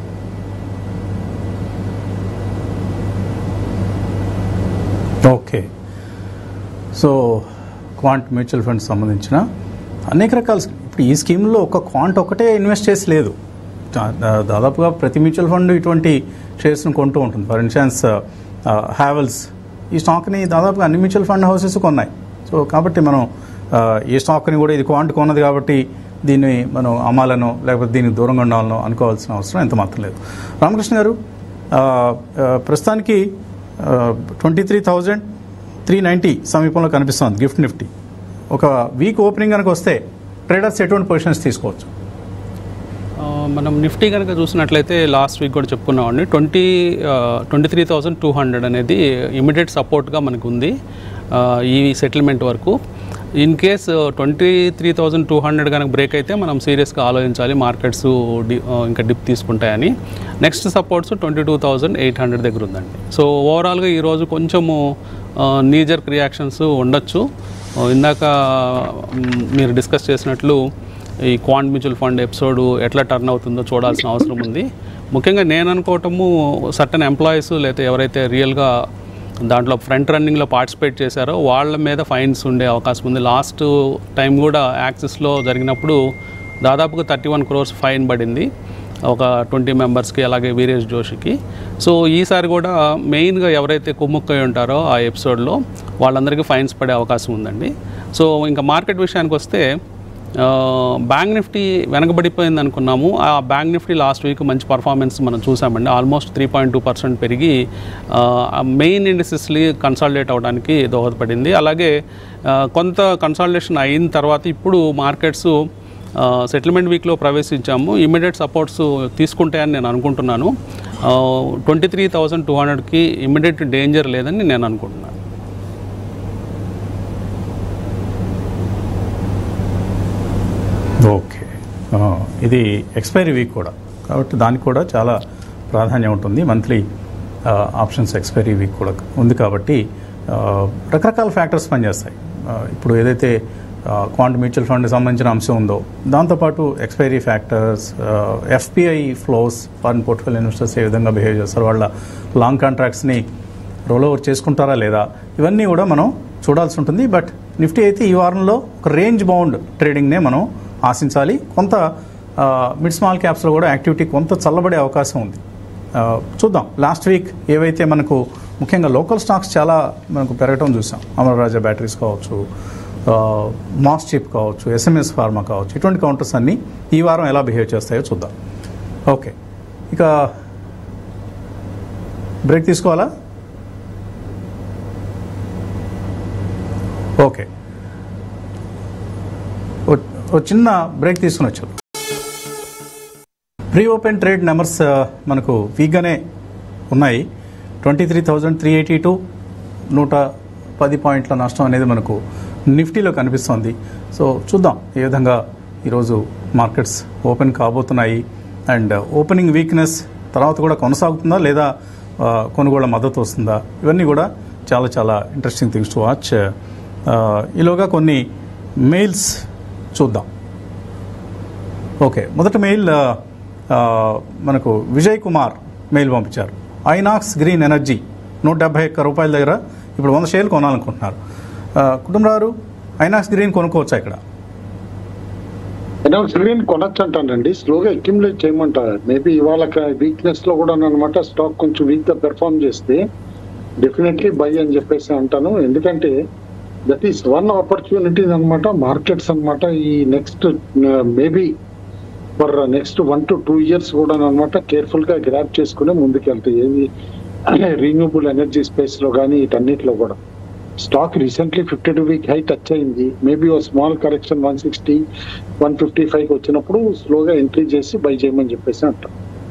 okay so quant mutual funds సంబంధించిన అనేక రకాల ఇప్పుడు ఈ స్కీమ్లో ఒక క్వాంట్ ఒకటే ఇన్వెస్ట్ చేసి లేదు దా- దా- దాదాపుగా ప్రతి మ్యూచువల్ ఫండ్ ఇటువంటి షేర్స్ను కొంటూ ఉంటుంది ఫర్ ఇన్స్టాన్స్ హ్యావెల్స్ ఈ స్టాక్ని దాదాపుగా అన్ని మ్యూచువల్ ఫండ్ హౌసెస్ కొన్నాయి సో కాబట్టి మనం ఆ, ఈ స్టాక్ని కూడా ఇది క్వాంట్ కొన్నది కాబట్టి దీన్ని మనం అమ్మాలనో లేకపోతే దీనికి దూరంగా ఉండాలనో అనుకోవాల్సిన అవసరం ఎంత మాత్రం లేదు రామకృష్ణ గారు ఆ, ఆ, ప్రస్తుతానికి twenty three thousand three ninety సమీపంలో కనిపిస్తుంది గిఫ్ట్ నిఫ్టీ ఒక వీక్ ఓపెనింగ్ కనుక వస్తే ట్రేడర్స్ ఎటువంటి పొజిషన్స్ తీసుకోవచ్చు ఆ, మనం నిఫ్టీ కనుక చూసినట్లయితే లాస్ట్ వీక్ కూడా చెప్పుకున్నామండి twenty twenty three thousand two hundred అనేది ఇమీడియట్ సపోర్ట్గా మనకు ఉంది ఆ, ఈ సెటిల్మెంట్ వరకు in case twenty three thousand two hundred కనుక బ్రేక్ అయితే మనం సీరియస్గా ఆలోచించాలి మార్కెట్స్ డి ఆ, ఇంకా డిప్ తీసుకుంటాయని next supports twenty two thousand eight hundred దగ్గర ఉందండి సో ఓవరాల్గా ఈరోజు కొంచెము నీజర్క్ రియాక్షన్స్ ఉండొచ్చు ఆ, ఇందాక మ్, మీరు డిస్కస్ చేసినట్లు ఈ క్వాంట్ మ్యూచువల్ ఫండ్ ఎపిసోడ్ ఎట్లా టర్న్ అవుతుందో చూడాల్సిన అవసరం ఉంది ముఖ్యంగా నేను అనుకోవటము సర్టన్ ఎంప్లాయీస్ లేకపోతే ఎవరైతే రియల్గా దాంట్లో ఫ్రంట్ రన్నింగ్లో పార్టిసిపేట్ చేశారో వాళ్ళ మీద ఫైన్స్ ఉండే అవకాశం ఉంది లాస్ట్ టైం కూడా యాక్సిస్లో జరిగినప్పుడు దాదాపుగా థర్టీ వన్ క్రోర్స్ ఫైన్ పడింది ఒక ట్వంటీ మెంబర్స్కి అలాగే వీరేష్ జోషికి సో ఈసారి కూడా మెయిన్గా ఎవరైతే కుమ్ముక్కై ఉంటారో ఆ ఎపిసోడ్లో వాళ్ళందరికీ ఫైన్స్ పడే అవకాశం ఉందండి సో ఇంకా మార్కెట్ విషయానికి వస్తే ఆ, బ్యాంక్ నిఫ్టీ వెనకబడిపోయింది అనుకున్నాము ఆ బ్యాంక్ నిఫ్టీ లాస్ట్ వీక్ మంచి పర్ఫార్మెన్స్ మనం చూసామండి almost three point two percent పెరిగి మెయిన్ ఇండస్ట్రీస్లీ కన్సాలిడేట్ అవడానికి దోహదపడింది అలాగే ఆ, కొంత కన్సాలిడేషన్ అయిన తర్వాత ఇప్పుడు మార్కెట్స్ సెటిల్మెంట్ వీక్లో ప్రవేశించాము ఇమీడియట్ సపోర్ట్స్ తీసుకుంటాయని నేను అనుకుంటున్నాను ట్వంటీ త్రీ థౌజండ్ టూ హండ్రెడ్కి ఇమీడియట్ డేంజర్ లేదని నేను అనుకుంటున్నాను ఓకే ఆ, ఇది ఎక్స్పైరీ వీక్ కూడా కాబట్టి దానికి కూడా చాలా ప్రాధాన్యం ఉంటుంది మంత్లీ ఆప్షన్స్ ఎక్స్పైరీ వీక్ కూడా ఉంది కాబట్టి ఆ, రకరకాల ఫ్యాక్టర్స్ పనిచేస్తాయి ఆ, ఇప్పుడు ఏదైతే క్వాంట్ మ్యూచువల్ ఫండ్ సంబంధించిన అంశం ఉందో దాంతోపాటు expiry factors FPI flows foreign portfolio investors ఏ విధంగా బిహేవ్ చేస్తారు వాళ్ళ లాంగ్ కాంట్రాక్ట్స్ని రోల్ ఓవర్ చేసుకుంటారా లేదా ఇవన్నీ కూడా మనం చూడాల్సి ఉంటుంది బట్ నిఫ్టీ అయితే ఈ వారంలో ఒక రేంజ్ బౌండ్ ట్రేడింగ్నే మనం ఆశించాలి కొంత మిడ్ స్మాల్ క్యాప్స్లో కూడా యాక్టివిటీ కొంత చల్లబడే అవకాశం ఉంది ఆ, చూద్దాం లాస్ట్ వీక్ ఏవైతే మనకు ముఖ్యంగా లోకల్ స్టాక్స్ చాలా మనకు పెరగటం చూసాం అమరరాజా బ్యాటరీస్ కావచ్చు ఆ, మాస్ చిప్ కావచ్చు ఎస్ఎంఎస్ ఫార్మా కావచ్చు ఇటువంటి కౌంటర్స్ అన్నీ ఈ వారం ఎలా బిహేవ్ చేస్తాయో చూద్దాం ఓకే ఇక బ్రేక్ తీసుకోవాలా ఓకే ఓ- ఓ చిన్న బ్రేక్ తీసుకుని వచ్చాం ప్రీ ఓపెన్ ట్రేడ్ నెంబర్స్ ఆ, మనకు వీక్గానే ఉన్నాయి twenty three thousand three eighty two నూట పది పాయింట్ల నష్టం అనేది మనకు నిఫ్టీలో కనిపిస్తోంది సో చూద్దాం ఏ విధంగా ఈరోజు మార్కెట్స్ ఓపెన్ కాబోతున్నాయి అండ్ ఓపెనింగ్ వీక్నెస్ తర్వాత కూడా కొనసాగుతుందా లేదా ఆ, కొనుగోళ్ల మద్దతు వస్తుందా ఇవన్నీ కూడా చాలా చాలా ఇంట్రెస్టింగ్ థింగ్స్ టు వాచ్ ఈలోగా కొన్ని మెయిల్స్ చూద్దాం ఓకే మొదటి మెయిల్ ఆ, ఆ, మనకు విజయ్ కుమార్ మెయిల్ పంపించారు ఐనాక్స్ గ్రీన్ ఎనర్జీ నూట డెబ్బై ఒక్క రూపాయల దగ్గర ఇప్పుడు వంద షేర్లు కొనాలనుకుంటున్నారు ఆ, కుటుంబరారు ఐనాక్స్ గ్రీన్ కొనుక్కోవచ్చా ఇక్కడ అయినా స్క్రీన్ కొనొచ్చు అంటానండి స్లోగా అక్యుములేట్ చేయమంటారు మేబీ ఇవాళ వీక్నెస్ లో కూడా అనమాట స్టాక్ కొంచెం వీక్ గా పెర్ఫామ్ చేస్తే డెఫినెట్లీ బై అని చెప్పేసి అంటాను ఎందుకంటే దట్ ఈస్ వన్ ఆపర్చునిటీ అనమాట మార్కెట్స్ అన్నమాట ఈ next maybe for next one to two years కూడా అనమాట కేర్ఫుల్ గా గ్రాప్ చేసుకుని ముందుకెళ్తాయి ఏది రీన్యూబుల్ ఎనర్జీ స్పేస్ లో కానీ వీటన్నిటిలో కూడా stock recently fifty two week high touch అయింది మేబీ ఓ small correction one sixty one fifty five వచ్చినప్పుడు స్లోగా ఎంట్రీ చేసి బై చేయమని చెప్పేసి అంటాం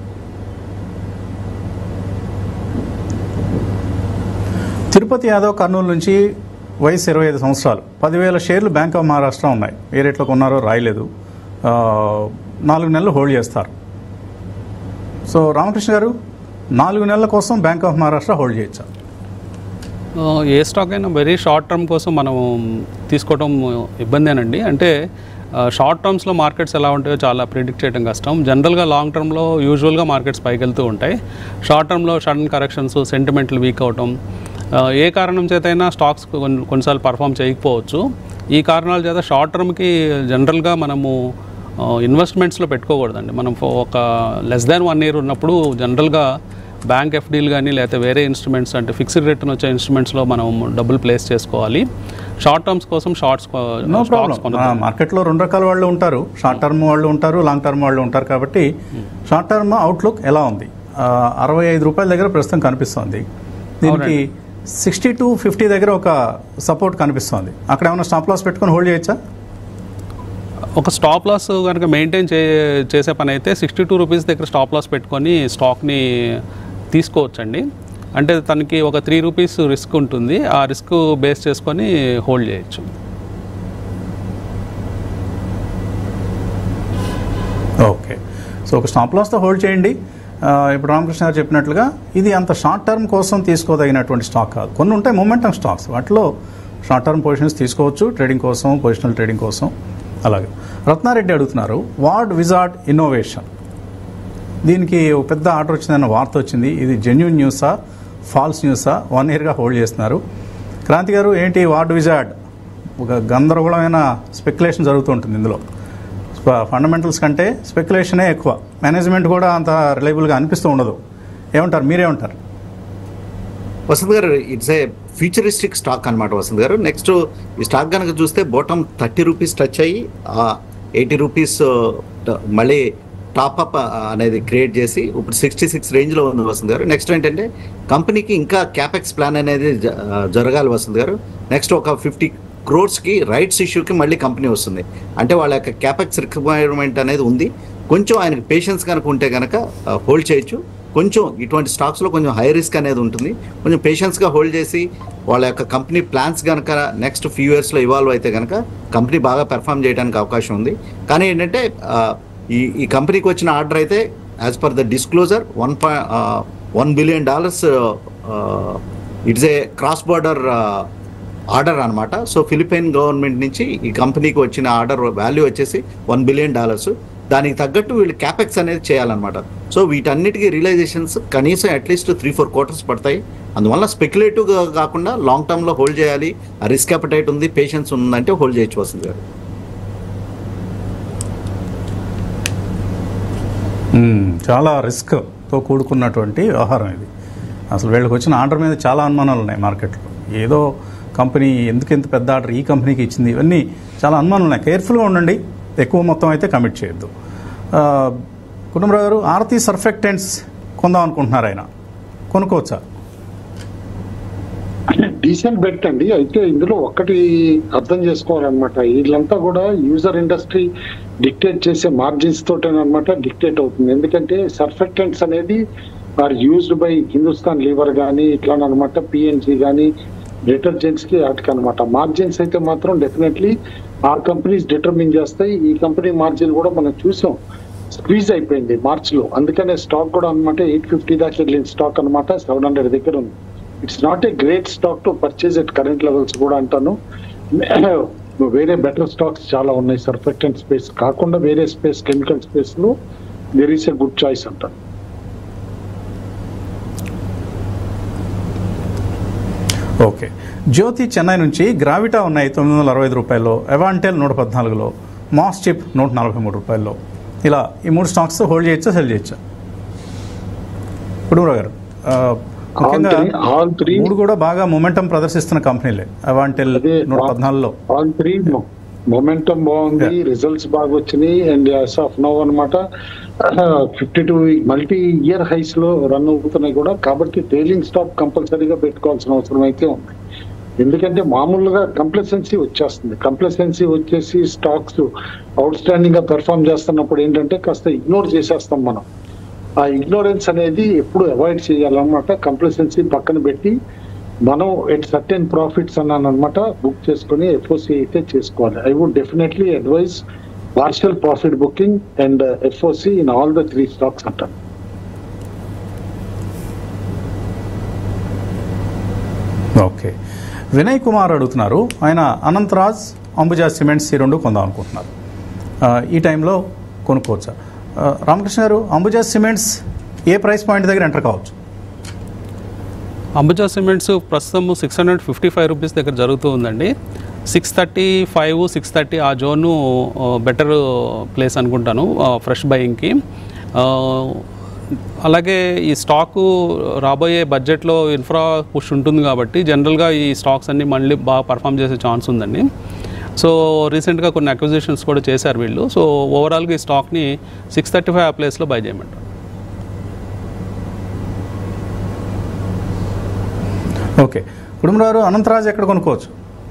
తిరుపతి యాదవ్ కర్నూలు నుంచి వయసు ఇరవై ఐదు సంవత్సరాలు పదివేల షేర్లు బ్యాంక్ ఆఫ్ మహారాష్ట్ర ఉన్నాయి ఏ రేట్లో కొన్నారో రాయలేదు ఆ, నాలుగు నెలలు హోల్డ్ చేస్తారు సో రామకృష్ణ గారు నాలుగు నెలల కోసం బ్యాంక్ ఆఫ్ మహారాష్ట్ర హోల్డ్ చేయొచ్చా ఆ, ఏ స్టాక్ అయినా వెరీ షార్ట్ టర్మ్ కోసం మనం తీసుకోవడం ఇబ్బందేనండి అంటే షార్ట్ టర్మ్స్లో మార్కెట్స్ ఎలా ఉంటాయో చాలా ప్రిడిక్ట్ చేయడం కష్టం జనరల్గా లాంగ్ టర్మ్లో యూజువల్గా మార్కెట్స్ పైకి వెళ్తూ ఉంటాయి షార్ట్ టర్మ్లో సడన్ కరెక్షన్స్ సెంటిమెంట్లు వీక్ అవటం ఆ, ఏ కారణం చేతైనా స్టాక్స్ కొన్ని కొన్నిసార్లు పర్ఫామ్ చేయకపోవచ్చు ఈ కారణాల చేత షార్ట్ టర్మ్కి జనరల్గా మనము ఇన్వెస్ట్మెంట్స్లో పెట్టుకోకూడదండి మనం ఫో- ఒక లెస్ దాన్ వన్ ఇయర్ ఉన్నప్పుడు జనరల్గా బ్యాంక్ ఎఫ్డీలు కానీ లేకపోతే వేరే ఇన్స్ట్రుమెంట్స్ అంటే ఫిక్స్డ్ రిటర్న్ వచ్చే ఇన్స్ట్రుమెంట్స్లో మనం డబ్బులు ప్లేస్ చేసుకోవాలి షార్ట్ టర్మ్స్ కోసం షార్ట్స్ నో ప్రాబ్లం మార్కెట్లో రెండు రకాల వాళ్ళు ఉంటారు షార్ట్ టర్మ్ వాళ్ళు ఉంటారు లాంగ్ టర్మ్ వాళ్ళు ఉంటారు కాబట్టి షార్ట్ టర్మ్ అవుట్లుక్ ఎలా ఉంది ఆ, అరవై ఐదు రూపాయల దగ్గర ప్రస్తుతం కనిపిస్తోంది దీనికి సిక్స్టీ టు ఫిఫ్టీ దగ్గర ఒక సపోర్ట్ కనిపిస్తోంది అక్కడ ఏమైనా స్టాప్ లాస్ పెట్టుకొని హోల్డ్ చేయొచ్చా ఒక స్టాప్ లాస్ కనుక మెయింటైన్ చే చేసే పని అయితే సిక్స్టీ టూ రూపీస్ దగ్గర స్టాప్ లాస్ పెట్టుకొని స్టాక్ని తీసుకోవచ్చండి అంటే తనకి ఒక త్రీ రూపీస్ రిస్క్ ఉంటుంది ఆ రిస్క్ బేస్ చేసుకొని హోల్డ్ చేయొచ్చు ఓకే సో ఒక స్టాప్ లాస్తో హోల్డ్ చేయండి ఆ, ఇప్పుడు రామకృష్ణ గారు చెప్పినట్లుగా ఇది అంత షార్ట్ టర్మ్ కోసం తీసుకోదగినటువంటి స్టాక్ కాదు కొన్ని ఉంటాయి మొమెంటమ్ స్టాక్స్ వాటిలో షార్ట్ టర్మ్ పొజిషన్స్ తీసుకోవచ్చు ట్రేడింగ్ కోసం పొజిషనల్ ట్రేడింగ్ కోసం అలాగే రత్నారెడ్డి అడుగుతున్నారు వార్డ్ విజార్డ్ ఇన్నోవేషన్ దీనికి ఒక పెద్ద ఆర్డర్ వచ్చిందన్న వార్త వచ్చింది ఇది జెన్యున్ న్యూసా ఫాల్స్ న్యూసా వన్ ఇయర్గా హోల్డ్ చేస్తున్నారు క్రాంతి గారు ఏంటి వార్డ్ విజార్డ్ ఒక గందరగోళమైన స్పెక్యులేషన్ జరుగుతుంటుంది ఇందులో ఫండమెంటల్స్ కంటే స్పెక్యులేషనే ఎక్కువ మేనేజ్మెంట్ కూడా అంత రిలయబుల్గా అనిపిస్తూ ఉండదు ఏమంటారు మీరేమంటారు వసంత్ గారు ఇట్స్ ఏ ఫ్యూచరిస్టిక్ స్టాక్ అన్నమాట వసంత్ గారు నెక్స్ట్ ఈ స్టాక్ కనుక చూస్తే బాటమ్ థర్టీ రూపీస్ టచ్ అయ్యి ఎయిటీ రూపీస్ మళ్ళీ టాప్ అప్ అనేది క్రియేట్ చేసి ఇప్పుడు సిక్స్టీ సిక్స్ రేంజ్లో ఉంది వసంత్ గారు నెక్స్ట్ ఏంటంటే కంపెనీకి ఇంకా క్యాపెక్స్ ప్లాన్ అనేది జ- ఆ, జరగాలి వసంత్ గారు నెక్స్ట్ ఒక ఫిఫ్టీ క్రోర్స్కి రైట్స్ ఇష్యూకి మళ్ళీ కంపెనీ వస్తుంది అంటే వాళ్ళ యొక్క క్యాపెక్స్ రిక్వైర్మెంట్ అనేది ఉంది కొంచెం ఆయనకి పేషెన్స్ కనుక ఉంటే కనుక హోల్డ్ చేయొచ్చు కొంచెం ఇటువంటి స్టాక్స్లో కొంచెం హై రిస్క్ అనేది ఉంటుంది కొంచెం పేషెన్స్గా హోల్డ్ చేసి వాళ్ళ యొక్క కంపెనీ ప్లాన్స్ కనుక నెక్స్ట్ ఫ్యూ ఇయర్స్లో ఇవాల్వ్ అయితే కనుక కంపెనీ బాగా పెర్ఫామ్ చేయడానికి అవకాశం ఉంది కానీ ఏంటంటే ఆ, ఈ ఈ కంపెనీకి వచ్చిన ఆర్డర్ అయితే as per the disclosure one point one billion dollars it's a cross border order అన్నమాట సో ఫిలిపైన్ గవర్నమెంట్ నుంచి ఈ కంపెనీకి వచ్చిన ఆర్డర్ వాల్యూ వచ్చేసి వన్ బిలియన్ డాలర్స్ దానికి తగ్గట్టు వీళ్ళు క్యాపెక్స్ అనేది చేయాలన్నమాట సో వీటన్నిటికీ రియలైజేషన్స్ కనీసం అట్లీస్ట్ త్రీ ఫోర్ క్వార్టర్స్ పడతాయి అందువల్ల స్పెక్యులేటివ్గా కాకుండా లాంగ్ టర్మ్లో హోల్డ్ చేయాలి రిస్క్ అపటైట్ ఉంది పేషెన్స్ ఉందంటే హోల్డ్ చేయొచ్చు వస్తుంది గారు మ్మ్. చాలా రిస్క్తో కూడుకున్నటువంటి వ్యవహారం ఇది అసలు వీళ్ళకి వచ్చిన ఆర్డర్ మీద చాలా అనుమానాలు ఉన్నాయి మార్కెట్లో ఏదో కంపెనీ ఎందుకు ఇంత పెద్ద ఆర్డర్ ఈ కంపెనీకి ఇచ్చింది ఇవన్నీ చాలా అనుమానాలు ఉన్నాయి కేర్ఫుల్గా ఉండండి ఎక్కువ మొత్తం అయితే కమిట్ చేయొద్దు ఆ, కుటుంబరావు గారు ఆరతి సర్ఫెక్టెంట్స్ కొందాం అనుకుంటున్నారు ఆయన కొనుక్కోవచ్చా డీసెంట్ బెట్ అండి అయితే ఇందులో ఒక్కటి అర్థం చేసుకోవాలన్నమాట వీళ్ళంతా కూడా యూజర్ ఇండస్ట్రీ డిక్టేట్ చేసే మార్జిన్స్ తోటేనమాట డిక్టేట్ అవుతుంది ఎందుకంటే సర్ఫెక్టెంట్స్ అనేది are used by Hindustan Lever కానీ ఇట్లానమాట పిఎన్జీ కానీ డిటర్జెంట్స్ కి వాటికి అనమాట మార్జిన్స్ అయితే మాత్రం డెఫినెట్లీ ఆ కంపెనీస్ డిటర్మిన్ చేస్తాయి ఈ కంపెనీ మార్జిన్ కూడా మనం చూసాం స్క్వీజ్ అయిపోయింది మార్చ్ లో అందుకనే స్టాక్ కూడా అనమాట ఎయిట్ ఫిఫ్టీ దాకా వెళ్ళిన స్టాక్ అనమాట సెవెన్ హండ్రెడ్ దగ్గర ఉంది it's not a great stock to purchase at current levels కూడా అంటాను వేరే బెటర్ స్టాక్స్ చాలా ఉన్నాయి సర్ఫెక్టెంట్ స్పేస్ కాకుండా వేరే స్పేస్ కెమికల్ స్పేస్ లో there is a good choice అంటాను ఓకే జ్యోతి చెన్నై నుంచి గ్రావిటా ఉన్నాయి తొమ్మిది వందల అరవై ఐదు రూపాయల్లో ఎవాంటెల్ నూట పద్నాలుగులో మాస్ చిప్ నూట నలభై మూడు రూపాయల్లో ఇలా ఈ మూడు స్టాక్స్ హోల్డ్ చేయొచ్చా సెల్ చేయొచ్చా కుటుంబరావు గారు ఆ, ముఖ్యంగా three- all three- మూడు కూడా బాగా మొమెంటం ప్రదర్శిస్తున్న కంపెనీలే అవాంటెల్ అదే, నూట ఆ- పద్నాలుగులో ఆల్ త్రీ మొమెంటం బాగుంది రిజల్ట్స్ బాగా వచ్చినాయి అండ్ యాస్ ఆఫ్ నో అనమాట fifty two multi year highs లో రన్ అవుతున్నాయి కూడా కాబట్టి ట్రైలింగ్ స్టాప్ కంపల్సరీగా పెట్టుకోవాల్సిన అవసరం అయితే ఉంది ఎందుకంటే మామూలుగా కంప్లసెన్సీ వచ్చేస్తుంది కంప్లసెన్సీ వచ్చేసి స్టాక్స్ అవుట్ స్టాండింగ్ గా పెర్ఫామ్ చేస్తున్నప్పుడు ఏంటంటే కాస్త ఇగ్నోర్ చేసేస్తాం మనం ఆ ఇగ్నోరెన్స్ అనేది ఎప్పుడు అవాయిడ్ చేయాలన్నమాట కంప్లసెన్సీ పక్కన పెట్టి మనం ఎట్ సర్టెన్ ప్రాఫిట్స్ అన్నాను అనమాట బుక్ చేసుకుని ఎఫ్ఓసి అయితే చేసుకోవాలి I would definitely advise partial profit booking and FOC in all the three stocks అంటాను ఓకే వినయ్ కుమార్ అడుగుతున్నారు ఆయన అనంతరాజ్ అంబుజా సిమెంట్స్ ఈ రెండు కొందాం అనుకుంటున్నారు ఆ, ఈ టైంలో కొనుక్కోవచ్చా ఆ, రామకృష్ణ గారు అంబుజా సిమెంట్స్ ఏ ప్రైస్ పాయింట్ దగ్గర ఎంటర్ కావచ్చు అంబుజా సిమెంట్స్ ప్రస్తుతం six hundred fifty five rupees దగ్గర జరుగుతూ ఉందండి six thirty five six thirty ఆ జోను బెటర్ ప్లేస్ అనుకుంటాను ఫ్రెష్ బయింగ్కి అలాగే ఈ స్టాకు రాబోయే బడ్జెట్లో ఇన్ఫ్రా పుష్ ఉంటుంది కాబట్టి జనరల్గా ఈ స్టాక్స్ అన్ని మళ్ళీ బాగా పర్ఫామ్ చేసే ఛాన్స్ ఉందండి సో రీసెంట్గా కొన్ని అక్విజిషన్స్ కూడా చేశారు వీళ్ళు సో ఓవరాల్గా ఈ స్టాక్ని సిక్స్ థర్టీ ఫైవ్ ఆ ప్లేస్లో బై చేయమంటారు ఓకే కుటుంబరావు అనంతరాజు ఎక్కడ కొనుక్కోవచ్చు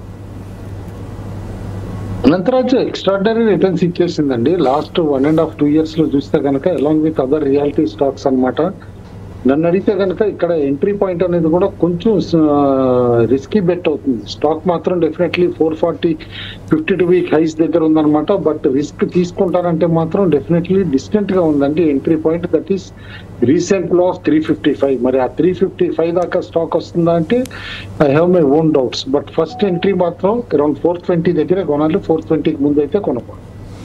అనంతరాజు ఎక్స్ట్రాడనరీ రిటర్న్స్ ఇచ్చేసిందండి last one and half two years లో చూస్తే కనుక along with other realty stocks అన్నమాట నన్ను అడిగితే కనుక ఇక్కడ ఎంట్రీ పాయింట్ అనేది కూడా కొంచెం రిస్కీ బెట్ అవుతుంది స్టాక్ మాత్రం definitely four forty fifty two week highs దగ్గర ఉందన్నమాట బట్ రిస్క్ తీసుకుంటారంటే మాత్రం డెఫినెట్లీ డిస్టెంట్ గా ఉందండి entry point that is recent లో త్రీ ఫిఫ్టీ ఫైవ్ మరి ఆ త్రీ ఫిఫ్టీ ఫైవ్ దాకా స్టాక్ వస్తుందా అంటే I have my own doubts but first entry మాత్రం అరౌండ్ ఫోర్ ట్వంటీ దగ్గర కొనాలి ఫోర్ ట్వంటీకి ముందు అయితే కొనుక్కోవాలి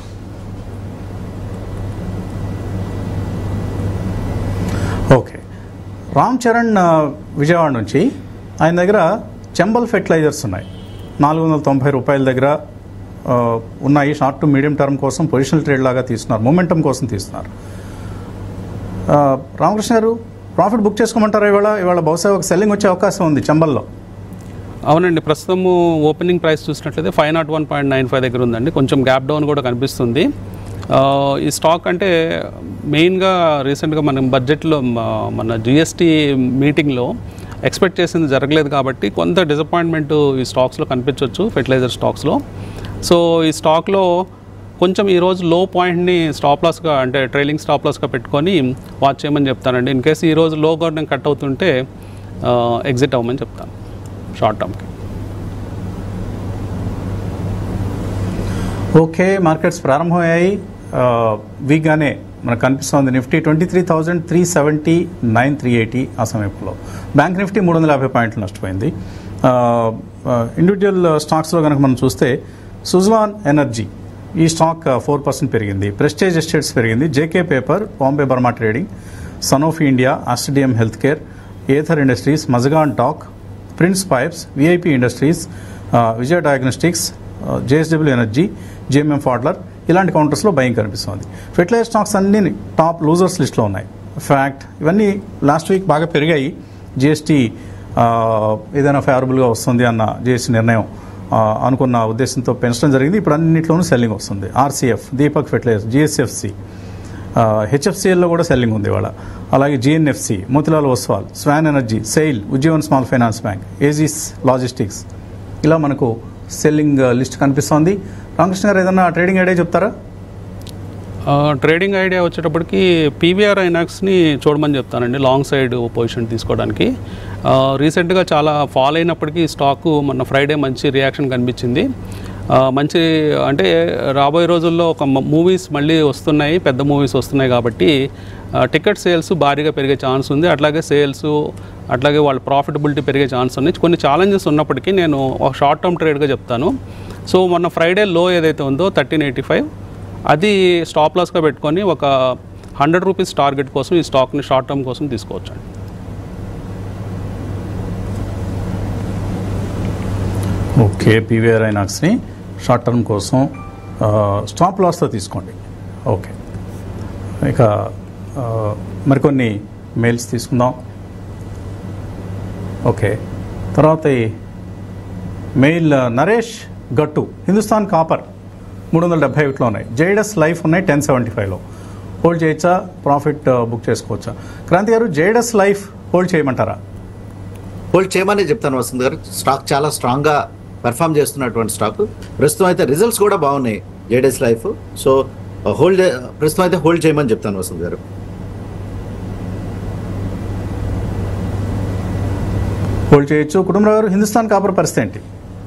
ఓకే రామ్ చరణ్ ఆ, విజయవాడ నుంచి ఆయన దగ్గర చెంబల్ ఫెర్టిలైజర్స్ ఉన్నాయి నాలుగు వందల తొంభై రూపాయల దగ్గర ఆ, ఉన్నాయి షార్ట్ టు మీడియం టర్మ్ కోసం పొజిషనల్ ట్రేడ్ లాగా తీస్తున్నారు మొమెంటం కోసం తీస్తున్నారు ఆ, రామకృష్ణ గారు ప్రాఫిట్ బుక్ చేసుకోమంటారా ఇవాళ ఇవాళ బహుశా ఒక సెల్లింగ్ వచ్చే అవకాశం ఉంది చెంబల్లో అవునండి ప్రస్తుతము ఓపెనింగ్ ప్రైస్ చూసినట్లయితే five naught one point nine five దగ్గర ఉందండి కొంచెం గ్యాప్ డౌన్ కూడా కనిపిస్తుంది ఆ, ఈ స్టాక్ అంటే మెయిన్గా రీసెంట్గా మనం బడ్జెట్లో మ- మన జిఎస్టీ మీటింగ్లో ఎక్స్పెక్ట్ చేసింది జరగలేదు కాబట్టి కొంత డిసప్పాయింట్మెంట్ ఈ స్టాక్స్లో కనిపించవచ్చు ఫెర్టిలైజర్ స్టాక్స్లో సో ఈ స్టాక్లో కొంచెం ఈరోజు లో పాయింట్ని స్టాప్ లాస్గా అంటే ట్రైలింగ్ స్టాప్ లాస్గా పెట్టుకొని వాచ్ చేయమని చెప్తానండి ఇన్ కేసు ఈరోజు లో గవర్నింగ్ కట్ అవుతుంటే ఎగ్జిట్ అవ్వమని చెప్తాను షార్ట్ టర్మ్కి ఓకే మార్కెట్స్ ప్రారంభమయ్యాయి ఆ, వీక్గానే మనకు కనిపిస్తోంది Nifty twenty three thousand three seventy nine three eighty ఆ సమయంలో బ్యాంక్ నిఫ్టీ మూడు వందల యాభై పాయింట్లు నష్టపోయింది ఆ, ఆ, ఇండివిజువల్ స్టాక్స్లో కనుక మనం చూస్తే సుజ్లాన్ ఎనర్జీ ఈ స్టాక్ ఫోర్ పర్సెంట్ పెరిగింది ప్రెస్టేజ్ ఎస్టేట్స్ పెరిగింది JK Paper Bombay Burmah Trading Sanofi India Aster DM Health Care Aether Industries Mazagon Dock Prince Pipes VIP Industries ఆ, Vijaya Diagnostics JSW Energy JMM ఫాడ్లర్ ఇలాంటి కౌంటర్స్లో భయం కనిపిస్తుంది ఫెర్టిలైజర్ స్టాక్స్ అన్ని టాప్ లూజర్స్ లిస్ట్లో ఉన్నాయి ఫ్యాక్ట్ ఇవన్నీ లాస్ట్ వీక్ బాగా పెరిగాయి జిఎస్టీ ఏదైనా ఫేవరబుల్గా వస్తుంది అన్న జిఎస్టీ నిర్ణయం ఆ, అనుకున్న ఉద్దేశంతో పెంచడం జరిగింది ఇప్పుడు అన్నింటిలోనూ సెల్లింగ్ వస్తుంది ఆర్సీఎఫ్ దీపక్ ఫెర్టిలైజర్ జిఎస్ఎఫ్సి హెచ్ఎఫ్సిఎల్లో కూడా సెల్లింగ్ ఉంది ఇవాళ అలాగే GNFC Motilal Oswal Swan Energy SAIL Ujjivan Small Finance Bank Aegis Logistics ఇలా మనకు సెల్లింగ్ లిస్ట్ కనిపిస్తోంది రామకృష్ణ గారు ఏదన్నా ట్రేడింగ్ ఐడియా చెప్తారా ఆ, ట్రేడింగ్ ఐడియా వచ్చేటప్పటికి పీవీఆర్ ఐనాక్స్ని చూడమని చెప్తానండి లాంగ్ సైడ్ పొజిషన్ తీసుకోవడానికి ఆ, రీసెంట్గా చాలా ఫాల్ అయినప్పటికీ స్టాక్ మొన్న ఫ్రైడే మంచి రియాక్షన్ కనిపించింది ఆ, మంచి అంటే రాబోయే రోజుల్లో ఒక మూవీస్ మళ్ళీ వస్తున్నాయి పెద్ద మూవీస్ వస్తున్నాయి కాబట్టి ఆ, టికెట్ సేల్స్ భారీగా పెరిగే ఛాన్స్ ఉంది అట్లాగే సేల్స్ అట్లాగే వాళ్ళ ప్రాఫిటబిలిటీ పెరిగే ఛాన్స్ ఉన్నాయి కొన్ని ఛాలెంజెస్ ఉన్నప్పటికీ నేను ఒక షార్ట్ టర్మ్ ట్రేడ్గా చెప్తాను సో మొన్న ఫ్రైడే లో ఏదైతే ఉందో థర్టీన్ ఎయిటీ ఫైవ్ అది స్టాప్ లాస్గా పెట్టుకొని ఒక హండ్రెడ్ రూపీస్ టార్గెట్ కోసం ఈ స్టాక్ని షార్ట్ టర్మ్ కోసం తీసుకోవచ్చు అండి ఓకే పీవీఆర్ ఐనాక్స్ని షార్ట్ టర్మ్ కోసం ఆ, స్టాప్ లాస్తో తీసుకోండి ఓకే ఇక ఆ, మరికొన్ని మెయిల్స్ తీసుకుందాం ఓకే తర్వాత ఈ మెయిల్ ఆ, నరేష్ గట్టు హిందుస్థాన్ కాపర్ మూడు వందల డెబ్బై ఒకటిలో ఉన్నాయి జేడస్ లైఫ్ ఉన్నాయి టెన్ సెవెంటీ ఫైవ్లో హోల్డ్ చేయొచ్చా ప్రాఫిట్ ఆ, బుక్ చేసుకోవచ్చా క్రాంతి గారు జేడస్ లైఫ్ హోల్డ్ చేయమంటారా హోల్డ్ చేయమని చెప్తాను వసంత్ గారు స్టాక్ చాలా స్ట్రాంగ్ గా పెర్ఫామ్ చేస్తున్నటువంటి స్టాక్ ప్రస్తుతం అయితే రిజల్ట్స్ కూడా బాగున్నాయి జేడెస్ లైఫ్ సో హోల్డ్ ప్రస్తుతం అయితే హోల్డ్ చేయమని చెప్తాను వసంత్ గారు హోల్డ్ చేయొచ్చు కుటుంబరావు గారు హిందుస్థాన్ కాపర్ పరిస్థితి ఏంటి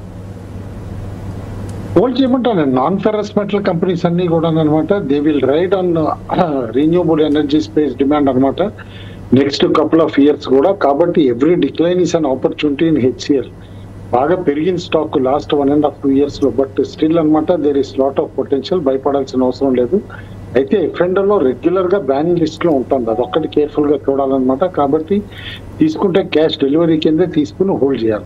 హోల్డ్ చేయమంటాను నాన్ ఫెరస్ మెటల్ కంపెనీస్ అన్ని కూడా అనమాట they will ride on renewable energy space demand అనమాట నెక్స్ట్ కపుల్ ఆఫ్ ఇయర్స్ కూడా కాబట్టి every decline is an opportunity in HCL బాగా పెరిగిన stock last one and half two years లో బట్ స్టిల్ అన్నమాట there is lot of potential భయపడాల్సిన అవసరం లేదు అయితే ఎఫ్ఎండర్ లో రెగ్యులర్ గా బ్యాన్ లిస్ట్ లో ఉంటుంది అదొక్కటి కేర్ఫుల్ గా చూడాలన్నమాట కాబట్టి తీసుకుంటే క్యాష్ డెలివరీ కిందే తీసుకుని హోల్డ్ చేయాలి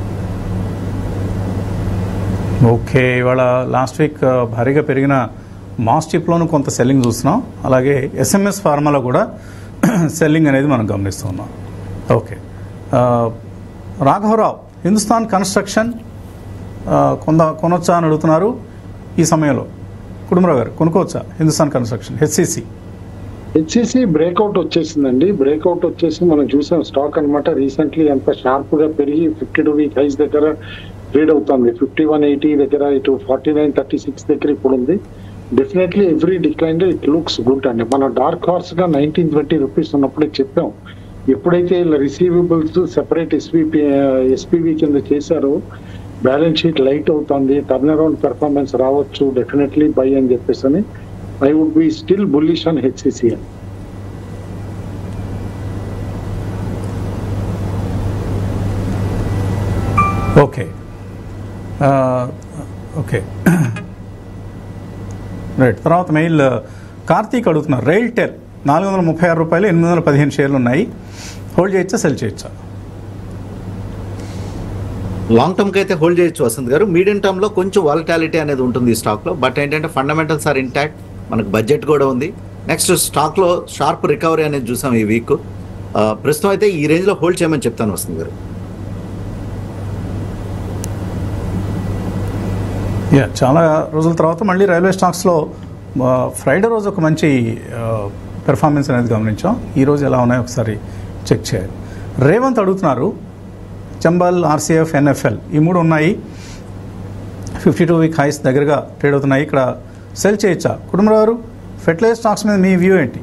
ఓకే ఇవాళ లాస్ట్ వీక్ ఆ, భారీగా పెరిగిన మాస్ చిప్లోనూ కొంత సెల్లింగ్ చూస్తున్నాం అలాగే ఎస్ఎంఎస్ ఫార్మాలో కూడా సెల్లింగ్ అనేది మనం గమనిస్తున్నాం ఓకే ఆ, రాఘవరావు హిందుస్థాన్ కన్స్ట్రక్షన్ ఆ, కొంద కొనొచ్చా అని అడుగుతున్నారు ఈ సమయంలో కుటుంబరావు గారు కొనుక్కోవచ్చా Hindustan Construction HCC HCC breakout వచ్చేసిందండి బ్రేక్అవుట్ వచ్చేసి మనం చూసాం స్టాక్ అన్నమాట రీసెంట్లీ ఎంత షార్ప్ గా పెరిగి ఫిఫ్టీ టూ వీక్ హైస్ దగ్గర ట్రేడ్ అవుతుంది ఫిఫ్టీ వన్ ఎయిటీ దగ్గర ఇటు ఫార్టీ నైన్ థర్టీ సిక్స్ దగ్గర ఇప్పుడు ఉంది definitely every decline it looks good అండి మనం డార్క్ హార్స్ గా నైన్టీన్ ట్వంటీ రూపీస్ ఉన్నప్పుడే చెప్పాం ఎప్పుడైతే ఇలా రిసీవబుల్స్ సెపరేట్ ఎస్పీపీ ఎస్పీవి కింద చేశారో బ్యాలెన్స్ షీట్ లైట్ అవుతుంది టర్న్ అరౌండ్ పెర్ఫార్మెన్స్ రావచ్చు డెఫినెట్లీ బై అని చెప్పేసి అని I would be still bullish on HCCL okay ఆ, ఓకే రైట్ తర్వాత మెయిల్ కార్తీక్ అడుగుతున్నారు రైల్ టెల్ నాలుగు వందల ముప్పై ఆరు రూపాయలు ఎనిమిది వందల పదిహేను షేర్లు ఉన్నాయి హోల్డ్ చేయొచ్చా సెల్ చేయొచ్చా లాంగ్ టర్మ్ కి అయితే హోల్డ్ చేయొచ్చు వసంత్ గారు మీడియం టర్మ్ లో కొంచెం వాలటాలిటీ అనేది ఉంటుంది ఈ స్టాక్ లో బట్ ఏంటంటే ఫండమెంటల్స్ ఆర్ ఇంటాక్ట్ మనకు బడ్జెట్ కూడా ఉంది నెక్స్ట్ స్టాక్ లో షార్ప్ రికవరీ అనేది చూసాం ఈ వీక్ ప్రస్తుతం అయితే ఈ రేంజ్ లో హోల్డ్ చేయమని చెప్తాను వసంత్ గారు యా చాలా రోజుల తర్వాత మళ్ళీ రైల్వే స్టాక్స్లో ఆ, ఫ్రైడే రోజు ఒక మంచి పెర్ఫార్మెన్స్ అనేది గమనించాం ఈ రోజు ఎలా ఉన్నాయో ఒకసారి చెక్ చేయాలి రేవంత్ అడుగుతున్నారు చంబల్ ఆర్సీఎఫ్ ఎన్ఎఫ్ఎల్ ఈ మూడు ఉన్నాయి ఫిఫ్టీ టూ వీక్ హైస్ దగ్గరగా ట్రేడ్ అవుతున్నాయి ఇక్కడ సెల్ చేయొచ్చా కుటుంబరావు గారు ఫెర్టిలైజర్ స్టాక్స్ మీద మీ వ్యూ ఏంటి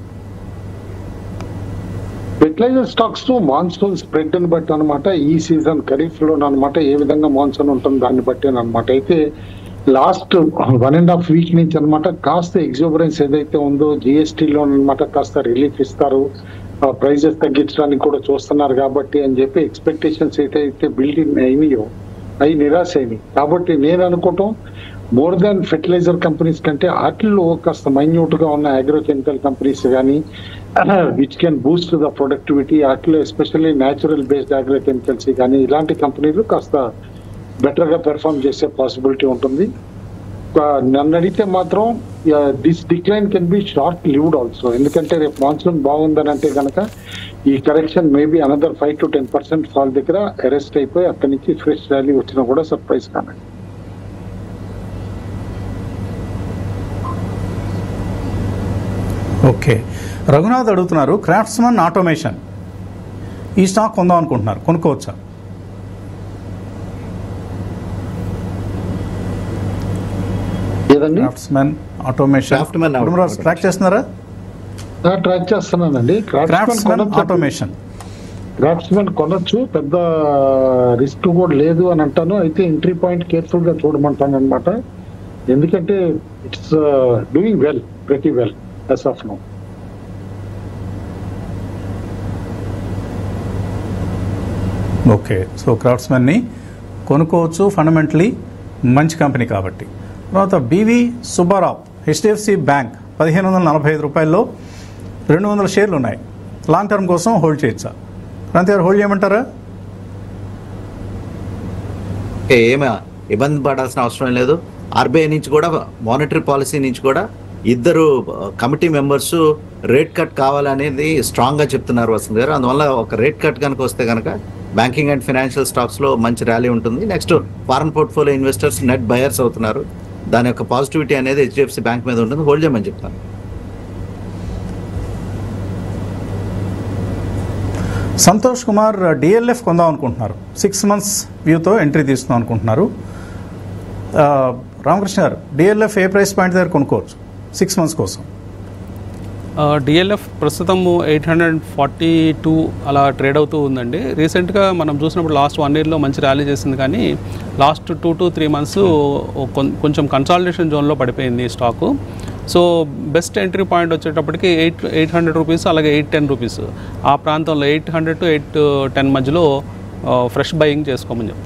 ఫెర్టిలైజర్ స్టాక్స్ మాన్సూన్ స్ప్రెడ్ ని బట్టి అనమాట ఈ సీజన్ ఖరీఫ్ లో అనమాట ఏ విధంగా మాన్సూన్ ఉంటుంది దాన్ని బట్టి అనమాట అయితే last one and half week నుంచి అనమాట కాస్త ఎగ్జోబరెన్స్ ఏదైతే ఉందో జిఎస్టీలో అనమాట కాస్త రిలీఫ్ ఇస్తారు ప్రైజెస్ తగ్గించడానికి కూడా చూస్తున్నారు కాబట్టి అని చెప్పి ఎక్స్పెక్టేషన్స్ ఏదైతే బిల్డింగ్ అయినాయో అవి నిరాశ అయినాయి కాబట్టి నేను అనుకోవటం మోర్ దాన్ ఫెర్టిలైజర్ కంపెనీస్ కంటే వాటిల్లో కాస్త మైన్యూట్ గా ఉన్న అగ్రోకెమికల్ కంపెనీస్ కానీ which can boost the productivity వాటిలో ఎస్పెషల్లీ న్యాచురల్ బేస్డ్ అగ్రోకెమికల్స్ కానీ ఇలాంటి కంపెనీలు కాస్త బెటర్ గా పెర్ఫామ్ చేసే పాసిబిలిటీ ఉంటుంది ఆ, నన్ను అడిగితే మాత్రం this decline can be short lived also ఎందుకంటే రేపు మాన్సూన్ బాగుందని అంటే కనుక ఈ correction maybe another five to ten percent fall దగ్గర అరెస్ట్ అయిపోయి అక్కడి నుంచి ఫ్రెష్ ర్యాలీ వచ్చినా కూడా సర్ప్రైజ్ కానండి ఓకే రఘునాథ్ అడుగుతున్నారు క్రాఫ్ట్స్మన్ ఆటోమేషన్ ఈ స్టాక్ కొందాం అనుకుంటున్నారు కొనుక్కోవచ్చా ఏదండి Craftsman Automation Craftsman Kutumbarao track చేస్తున్నారా ట్రాక్ చేస్తున్నానండి క్రాఫ్ట్స్మన్ ఆటోమేషన్ క్రాఫ్ట్స్మెన్ కొనొచ్చు పెద్ద రిస్క్ కూడా లేదు అని అంటాను అయితే ఎంట్రీ పాయింట్ కేర్ఫుల్ గా చూడమంటాను అనమాట ఎందుకంటే it's doing well very well as of now okay so క్రాఫ్ట్స్మెన్ని కొనుక్కోవచ్చు ఫండమెంటలీ మంచి కంపెనీ కాబట్టి తర్వాత బీవీ సుబ్బారావు హెచ్డిఎఫ్సి బ్యాంక్ పదిహేను వందల నలభై ఐదు రూపాయల్లో రెండు వందల షేర్లు ఉన్నాయి లాంగ్ టర్మ్ కోసం హోల్డ్ చేయొచ్చా క్రాంతి గారు హోల్డ్ చేయమంటారా ఓకే, ఏమీ ఇబ్బంది పడాల్సిన అవసరం లేదు ఆర్బీఐ నుంచి కూడా మానిటరీ పాలసీ నుంచి కూడా ఇద్దరు కమిటీ మెంబర్స్ రేట్ కట్ కావాలనేది స్ట్రాంగ్ గా చెప్తున్నారు వసంత్ గారు అందువల్ల ఒక రేట్ కట్ కనుక వస్తే కనుక బ్యాంకింగ్ అండ్ ఫైనాన్షియల్ స్టాక్స్ లో మంచి ర్యాలీ ఉంటుంది next foreign portfolio investors net buyers అవుతున్నారు దాని యొక్క పాజిటివిటీ అనేది హెచ్డిఎఫ్సి బ్యాంక్ మీద ఉంటుంది హోల్డ్ చేయమని చెప్తాను సంతోష్ కుమార్ డిఎల్ఎఫ్ కొందాం అనుకుంటున్నారు సిక్స్ మంత్స్ వ్యూతో ఎంట్రీ తీసుకుందాం అనుకుంటున్నారు ఆ, రామకృష్ణ గారు డిఎల్ఎఫ్ ఏ ప్రైస్ పాయింట్ దగ్గర కొనుక్కోవచ్చు సిక్స్ మంత్స్ కోసం డిఎల్ఎఫ్ ప్రస్తుతం ఎయిట్ హండ్రెడ్ ఫార్టీ టూ అలా ట్రేడ్ అవుతూ ఉందండి రీసెంట్గా మనం చూసినప్పుడు లాస్ట్ వన్ ఇయర్లో మంచి ర్యాలీ చేసింది కానీ last two to three months కొంచెం కన్సాలిడేషన్ జోన్లో పడిపోయింది ఈ stock so best entry point వచ్చేటప్పటికి ఎయిట్ ఎయిట్ హండ్రెడ్ రూపీస్ అలాగే ఎయిట్ టెన్ రూపీస్ ఆ ప్రాంతంలో eight hundred to eight ten మధ్యలో ఫ్రెష్ బయింగ్ చేసుకోమని చెప్తాను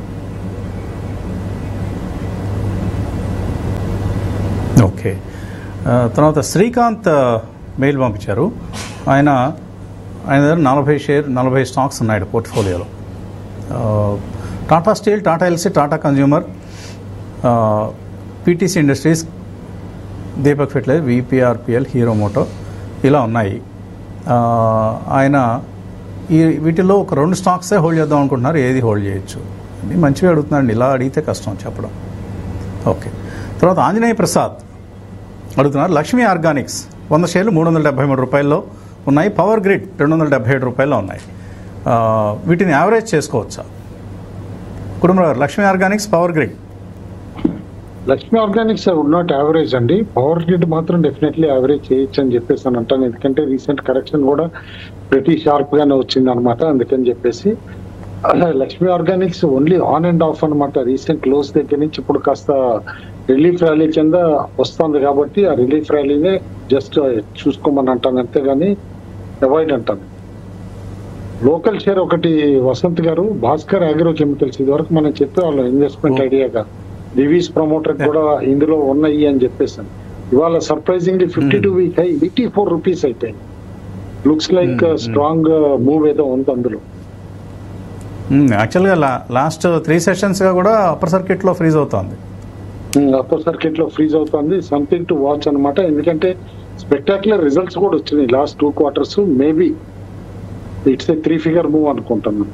ఓకే ఆ, తర్వాత శ్రీకాంత్ ఆ, మెయిల్ పంపించారు ఆయన ఆయన దగ్గర నలభై షేర్ నలభై స్టాక్స్ ఉన్నాయి పోర్ట్ఫోలియోలో ఆ, Tata Steel Tata Elxsi Tata Consumer PTC Industries Deepak Fertiliser VPRPL Hero Moto ఇలా ఉన్నాయి ఆ, ఆయన ఈ వీటిలో ఒక రెండు స్టాక్సే హోల్డ్ చేద్దాం అనుకుంటున్నారు ఏది హోల్డ్ చేయొచ్చు ఇది మంచిగా అడుగుతున్నాండి ఇలా అడిగితే కష్టం చెప్పడం ఓకే తర్వాత ఆంజనేయ ప్రసాద్ అడుగుతున్నారు లక్ష్మీ ఆర్గానిక్స్ వంద షేర్లు మూడు వందల డెబ్బై మూడు రూపాయల్లో ఉన్నాయి పవర్ గ్రిడ్ రెండు వందల డెబ్బై ఏడు రూపాయల్లో ఉన్నాయి ఆ, వీటిని యావరేజ్ చేసుకోవచ్చా కుటుంబరావు గారు Lakshmi Organics Power Grid Lakshmi Organics would not average అండి పవర్ గ్రిడ్ మాత్రం డెఫినెట్లీ యావరేజ్ చేయొచ్చు అని చెప్పేసి అని అంటాను ఎందుకంటే రీసెంట్ కరెక్షన్ కూడా ప్రతి షార్ప్ గానే వచ్చింది అనమాట అందుకని చెప్పేసి Lakshmi Organics only on and off అన్నమాట రీసెంట్ క్లోజ్ దగ్గర నుంచి ఇప్పుడు కాస్త రిలీఫ్ ర్యాలీ కింద వస్తుంది కాబట్టి ఆ రిలీఫ్ ర్యాలీనే జస్ట్ చూసుకోమని అంటాను అంతేగాని అవాయిడ్ అంటాను లోకల్ షేర్ ఒకటి వసంత్ గారు భాస్కర్ అగ్రో కెమికల్స్ ఇది వరకు మనం చెప్పేవాళ్ళం ఇన్వెస్ట్మెంట్ ఐడియాగా దివీస్ ప్రమోటర్ కూడా ఇందులో ఉన్నాయి అని చెప్పేసాను ఇవాళ surprisingly fifty two week high eighty four rupees అయిపోయింది looks like Hmm. Strong move ఏదో ఉంది అందులో మ్మ్, యాక్చువల్గా లా లాస్ట్ త్రీ సెషన్స్గా కూడా అప్పర్ సర్క్యూట్లో ఫ్రీజ్ అవుతోంది అప్పర్ సర్క్యూట్ లో ఫ్రీజ్ అవుతుంది సంథింగ్ టు వాచ్ అన్నమాట ఎందుకంటే స్పెక్టాక్యులర్ రిజల్ట్స్ కూడా వచ్చినాయి last two quarters maybe it's a three figure move అనుకుంటున్నాను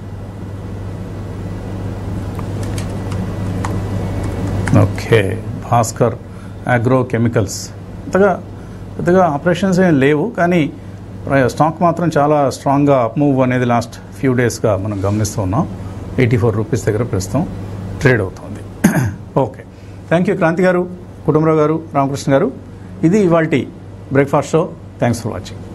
ఓకే భాస్కర్ అగ్రో కెమికల్స్ పెద్దగా పెద్దగా ఆపరేషన్స్ ఏం లేవు కానీ ప్ర- స్టాక్ మాత్రం చాలా స్ట్రాంగ్గా అప్ మూవ్ అనేది లాస్ట్ ఫ్యూ డేస్గా మనం గమనిస్తూ ఉన్నాం ఎయిటీ ఫోర్ రూపీస్ దగ్గర ప్రస్తుతం ట్రేడ్ అవుతుంది ఓకే థ్యాంక్ యూ క్రాంతి గారు కుటుంబరావు గారు రామకృష్ణ గారు ఇది ఇవాళ breakfast show thanks for watching